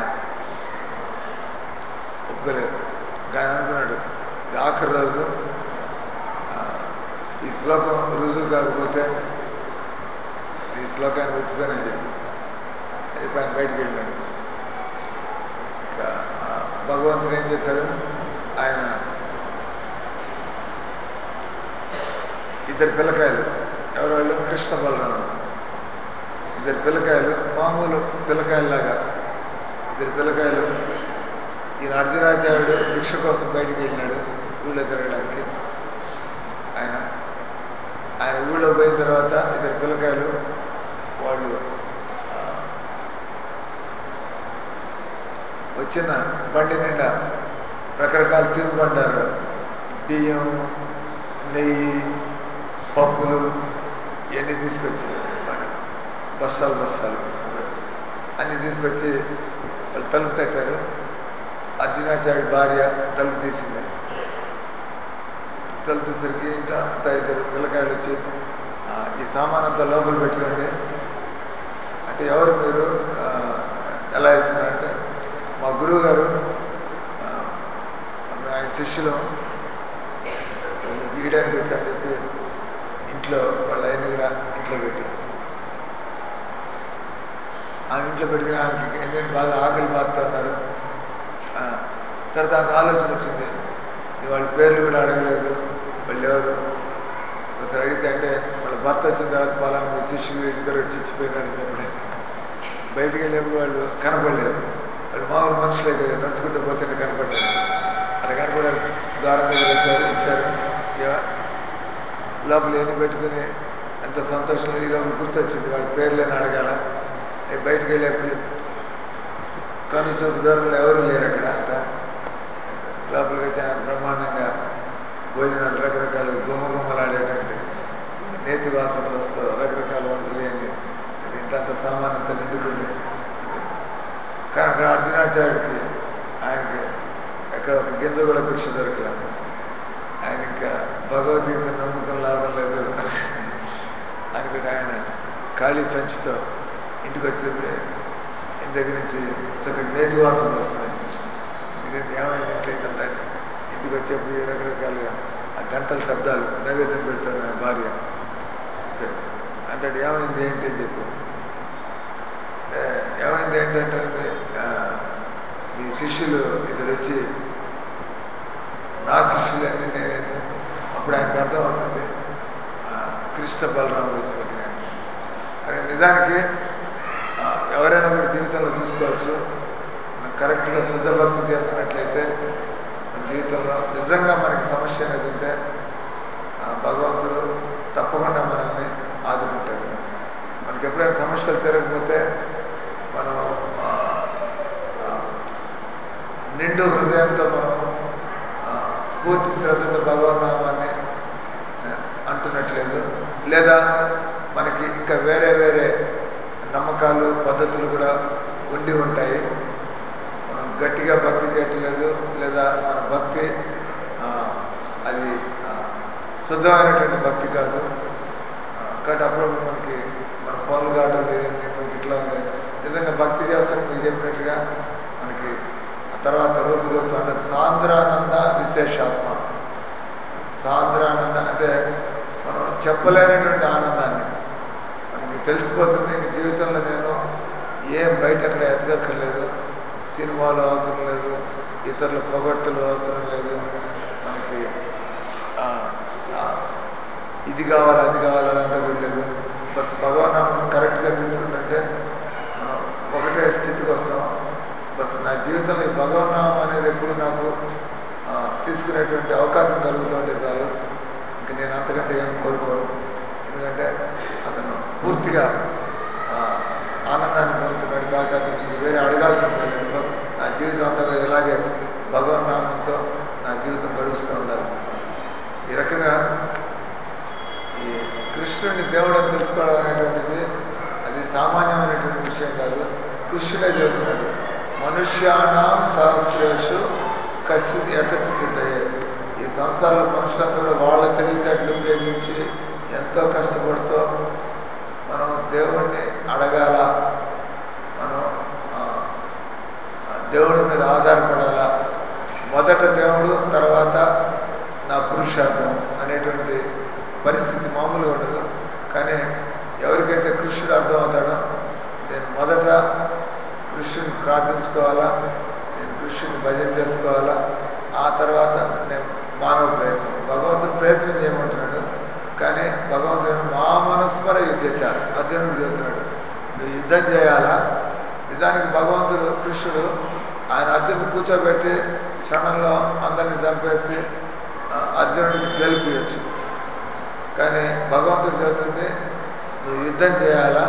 ఒప్పుకోలేదు ఇంకా ఆయన అనుకున్నాడు ఇది ఆఖరి రోజు ఆ, ఈ శ్లోకం రుజువు కాకపోతే ఈ శ్లోకాన్ని ఒప్పుకోనని చెప్పి అని చెప్పి ఆయన బయటికి వెళ్ళాడు ఇంకా ఆ, భగవంతుడు ఏం చేశాడు ఆయన ఇద్దరు పిల్లకాయలు ఎవరెళ్ళు కృష్ణ బలరాము ఇద్దరు పిల్లకాయలు మామూలు పిల్లకాయల్లాగా ఇద్దరు పిల్లకాయలు ఈయన అర్జునాచార్యుడు భిక్ష కోసం బయటికి వెళ్ళినాడు ఊళ్ళో తిరగడానికి ఆయన ఆయన ఊళ్ళో పోయిన తర్వాత ఇద్దరు పిల్లకాయలు వాళ్ళు ఆ, వచ్చిన బండి నిండా రకరకాల తినుబండారు బియ్యం నెయ్యి పప్పులు ఇవన్నీ తీసుకొచ్చి మన బస్తాలు బస్తాలు అన్నీ తీసుకొచ్చి వాళ్ళు తలుపు తట్టారు అర్జునాచార్య భార్య తలుపు తీసింది తలుపు తీసరికి ఇంట్లో అంతా ఇద్దరు పిల్లకాయలు వచ్చి "ఆ, ఈ సామాన్ అంతా లోపల పెట్టుకోండి అంటే ఎవరు మీరు ఆ, ఎలా ఇస్తున్నారంటే మా గురువు గారు ఆ, ఆయన శిష్యులు వీయడానికి వచ్చారని చెప్పి ఇంట్లో వాళ్ళ ఆయన కూడా ఇంట్లో పెట్టి ఆ ఇంట్లో పెట్టుకుని ఆమెకి ఎందుకంటే బాగా ఆకలి బాధతో ఉన్నారు ఆ, తర్వాత ఆమెకు ఆలోచన వచ్చింది "ఇది వాళ్ళ పేర్లు కూడా అడగలేదు వాళ్ళు ఎవరు ఒకసారి అడిగితే అంటే వాళ్ళ భర్త వచ్చిన తర్వాత పలానా మీ శిష్యులు ఇద్దరు వచ్చి ఇచ్చిపోయినారు చెప్పలేదు బయటికి వెళ్ళినప్పుడు వాళ్ళు కనపడలేదు వాళ్ళు మామూలు మనుషులే కదా, నడుచుకుంటూ పోతే కనపడలేదు అక్కడ కనపడారు ద్వారం దగ్గర వచ్చారు ఇచ్చారు ఇక లోపల ఎన్ని పెట్టుకుని ఎంత సంతోషంగా ఈ లోపల గుర్తొచ్చింది వాళ్ళ పేర్లేని అడగాల ఇక బయటికి వెళ్ళేప్పుడు కనీసం దూరంలో ఎవరు లేరు అక్కడ అంతా లోపలికి వచ్చి ఆయన బ్రహ్మాండంగా భోజనాలు రకరకాల గుమ్మగుమ్మలాడేటువంటి నేతి వాసనలు వస్తూ రకరకాల వంటలు అని ఇంతంత సామాన్ అంతా నిండుకుంది కానీ అక్కడ అర్జునాచార్యుడికి ఆయనకి ఎక్కడ ఒక గింజ కూడా భిక్ష దొరకలేదు ఆయన ఇంకా భగవద్గీత నమ్మకం లాభం లేదు అనుకుంటే ఆయన ఖాళీ సంచితో ఇంటికి వచ్చేప్పుడు ఇంటి దగ్గర నుంచి చక్కటి నేతి వాసనలు వస్తున్నాయి ఇది ఏమైంది ఇంట్లో ఇదంతా అని. ఇంటికి వచ్చేప్పుడు ఈ రకరకాలుగా ఆ గంటల శబ్దాలు నైవేద్యం పెడుతున్న భార్య సరే అంటాడు ఏమైంది ఏంటి అని చెప్పు "ఏ, ఏమైంది ఏంటంటే "ఆ, మీ శిష్యులు ఇద్దరు వచ్చి నా శిష్యులన్నీ నేనే అప్పుడు ఆయనకు అర్థమవుతుంది ఆ, కృష్ణ బలరాముడు వచ్చినట్టు కానీ కానీ నిజానికి ఆ, ఎవరైనా కూడా జీవితంలో చూసుకోవచ్చు మనం కరెక్ట్గా శుద్ధ భక్తి చేస్తున్నట్లయితే మన జీవితంలో నిజంగా మనకి సమస్య అనేది ఉంటే ఆ, భగవంతుడు తప్పకుండా మనల్ని ఆదుకుంటాడు మనకి ఎప్పుడైనా సమస్యలు తిరగకపోతే మనం ఆ, ఆ, నిండు హృదయంతో మనం ఆ, పూర్తి శ్రద్ధతో భగవన్నామాన్ని ఆ, అంటున్నట్లేదు లేదా మనకి ఇంకా వేరే వేరే నమ్మకాలు పద్ధతులు కూడా ఉండి ఉంటాయి మనం గట్టిగా భక్తి చేయట్లేదు లేదా మన భక్తి ఆ, అది ఆ, శుద్ధమైనటువంటి భక్తి కాదు ఆ, కాబట్టి అప్పుడప్పుడు మనకి మన పనులు కావటం లేదండి మనకి ఇట్లా ఉంది నిజంగా భక్తి చేస్తాం మీకు చెప్పినట్టుగా మనకి ఆ తర్వాత రూపు వస్తుంది సాంద్రానంద విశేషాత్మ సాంద్రానంద అంటే మనం చెప్పలేనటువంటి ఆనందాన్ని మనకి తెలిసిపోతుంది నీ జీవితంలో నేను ఏం బయట అక్కడ ఎదగక్కర్లేదు సినిమాలు అవసరం లేదు ఇతరుల పొగడ్తలు అవసరం లేదు మనకి ఆ, ఆ, ఇది కావాలి అది కావాలి అదంతా కూడా లేదు బస్ భగవాన్ కరెక్ట్గా తీసుకుంటుంటే మనం ఒకటే స్థితికి వస్తాం బస్ నా జీవితంలో ఈ భగవన్నామం అనేది ఎప్పుడు నాకు ఆ, తీసుకునేటువంటి అవకాశం కలుగుతుంటే చాలు ఇంక నేను అంతకంటే ఏం కోరుకోను ఎందుకంటే అతను పూర్తిగా ఆ, ఆనందాన్ని పొందుతున్నాడు కాబట్టి అతను వేరే అడగాల్సింది లేదు బస్ నా జీవితం అంతా కూడా ఇలాగే భగవన్నామంతో నా జీవితం గడుస్తూ ఉండాలి ఈ రకంగా ఈ కృష్ణుడిని దేవుడు అని తెలుసుకోవడం అనేటువంటిది అది సామాన్యమైనటువంటి విషయం కాదు కృష్ణుడే చెబుతున్నాడు మనుష్యాణం సహస్రేషు కశ్చి ఏకతి సిద్ధయ్యే ఈ సంసారంలో మనుషులంతా కూడా వాళ్ళ తెలివితేటలు ఉపయోగించి ఎంతో కష్టపడుతూ మనం దేవుణ్ణి అడగాల మనం ఆ, ఆ దేవుడి మీద ఆధారపడాలా మొదట దేవుడు తర్వాత నా పురుషార్థం అనేటువంటి పరిస్థితి మామూలుగా ఉండదు కానీ ఎవరికైతే కృష్ణుడు అర్థమవుతాడో నేను మొదట కృష్ణుని ప్రార్థించుకోవాలా నేను కృష్ణుని భజన చేసుకోవాలా ఆ తర్వాత నేను మానవ ప్రయత్నం భగవంతుడు ప్రయత్నం చేయమంటున్నాడు కానీ భగవంతుడు మా మనస్మర యుద్ధ అర్జునుడు చెబుతున్నాడు నువ్వు యుద్ధం చేయాలా నిజానికి భగవంతుడు కృష్ణుడు ఆయన అర్జునుడు కూర్చోబెట్టి క్షణంలో అందరిని చంపేసి ఆ, అర్జునుడికి గెలిపియచ్చు కానీ భగవంతుడు చెబుతుంది నువ్వు యుద్ధం చేయాలా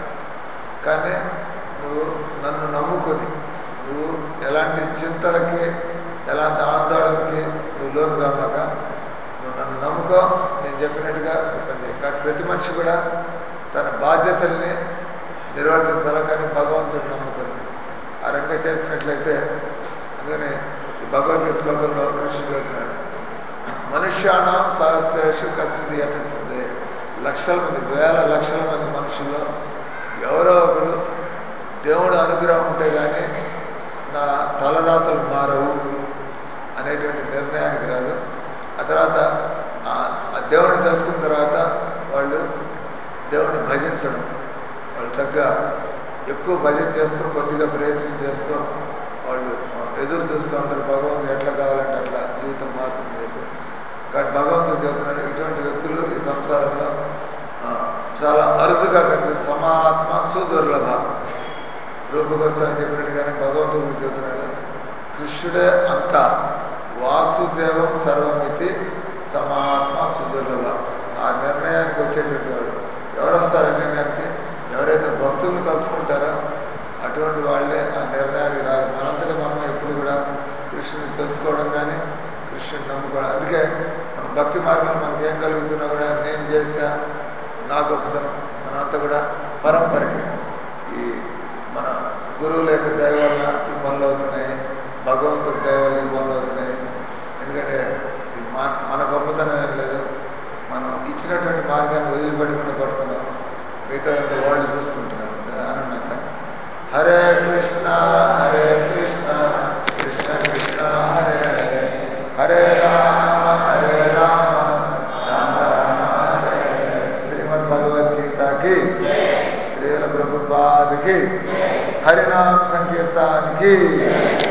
కానీ నువ్వు నన్ను నమ్ముకొని నువ్వు ఎలాంటి చింతలకి ఎలాంటి ఆందోళనకి నువ్వు లోను కామాక నువ్వు నన్ను నమ్ముకో నేను చెప్పినట్టుగా పని చేయి. కానీ ప్రతి మనిషి కూడా తన బాధ్యతల్ని నిర్వర్తించాలి కానీ భగవంతుడిని నమ్ముకొని ఆ రంగా చేసినట్లయితే అందుకని ఈ భగవద్గీత శ్లోకంలో కృష్ణుడు చెబుతున్నాడు మనుష్యాణం సహస్రేషు కచ్చిది యథిస్తుంది లక్షల మంది వేల లక్షల మంది మనుషుల్లో ఎవరో ఒకడు దేవుడు అనుగ్రహం ఉంటే కానీ నా తలరాతలు మారవు అనేటువంటి నిర్ణయానికి రాదు ఆ తర్వాత ఆ- ఆ దేవుడిని తెలుసుకున్న తర్వాత వాళ్ళు దేవుడిని భజించడం వాళ్ళు తగ్గ ఎక్కువ భజన చేస్తూ కొద్దిగా ప్రయత్నం చేస్తూ వాళ్ళు ఎదురు చూస్తూ ఉంటారు భగవంతుడు ఎట్లా కావాలంటే అట్లా జీవితం మారుతుంది చెప్పి కానీ భగవంతుడు చెబుతున్నాడు ఇటువంటి వ్యక్తులు ఈ సంసారంలో ఆ, చాలా అరుదుగా కనిపిస్తుంది సమాత్మ సుదుర్లభ రూపగోస్వామి చెప్పినట్టుగానే భగవంతుడు కూడా చెబుతున్నాడు కృష్ణుడే అంతా వాసుదేవం సర్వమితి సమాత్మ సుదుర్లభ ఆ నిర్ణయానికి వచ్చేటువంటి వాడు ఎవరు వస్తారు ఆ నిర్ణయానికి ఎవరైతే భక్తులను కలుసుకుంటారో అటువంటి వాళ్ళే ఆ నిర్ణయానికి రాదు మనంతటా మనం ఎప్పుడు కూడా కృష్ణుని తెలుసుకోవడం కానీ కృష్ణుని నమ్ముకోవడం అందుకే మన భక్తి మార్గంలో మనకి ఏం కలుగుతున్నా కూడా నేను చేసా నా గొప్పతనం మనంతా కూడా పరంపరకి ఈ మన గురువుల యొక్క దయ వల్ల ఈ పనులు అవుతున్నాయి భగవంతుడి దయ వల్ల ఈ పనులు అవుతున్నాయి ఎందుకంటే ఇది మన మన గొప్పతనం ఏం లేదు మనం ఇచ్చినటువంటి మార్గాన్ని వదిలిపెట్టకుండా పడుతున్నాం మిగతా అంతా వాళ్ళు చూసుకుంటున్నారు ఆనందంగా హరే కృష్ణ హరే కృష్ణ కృష్ణ కృష్ణ హరే హరే హరే రామ హరే రామ రామ రామ హరే హరే శ్రీమద్ భగవద్గీతకి శ్రీల ప్రభుపాదకి హరినామ సంకీర్తానికి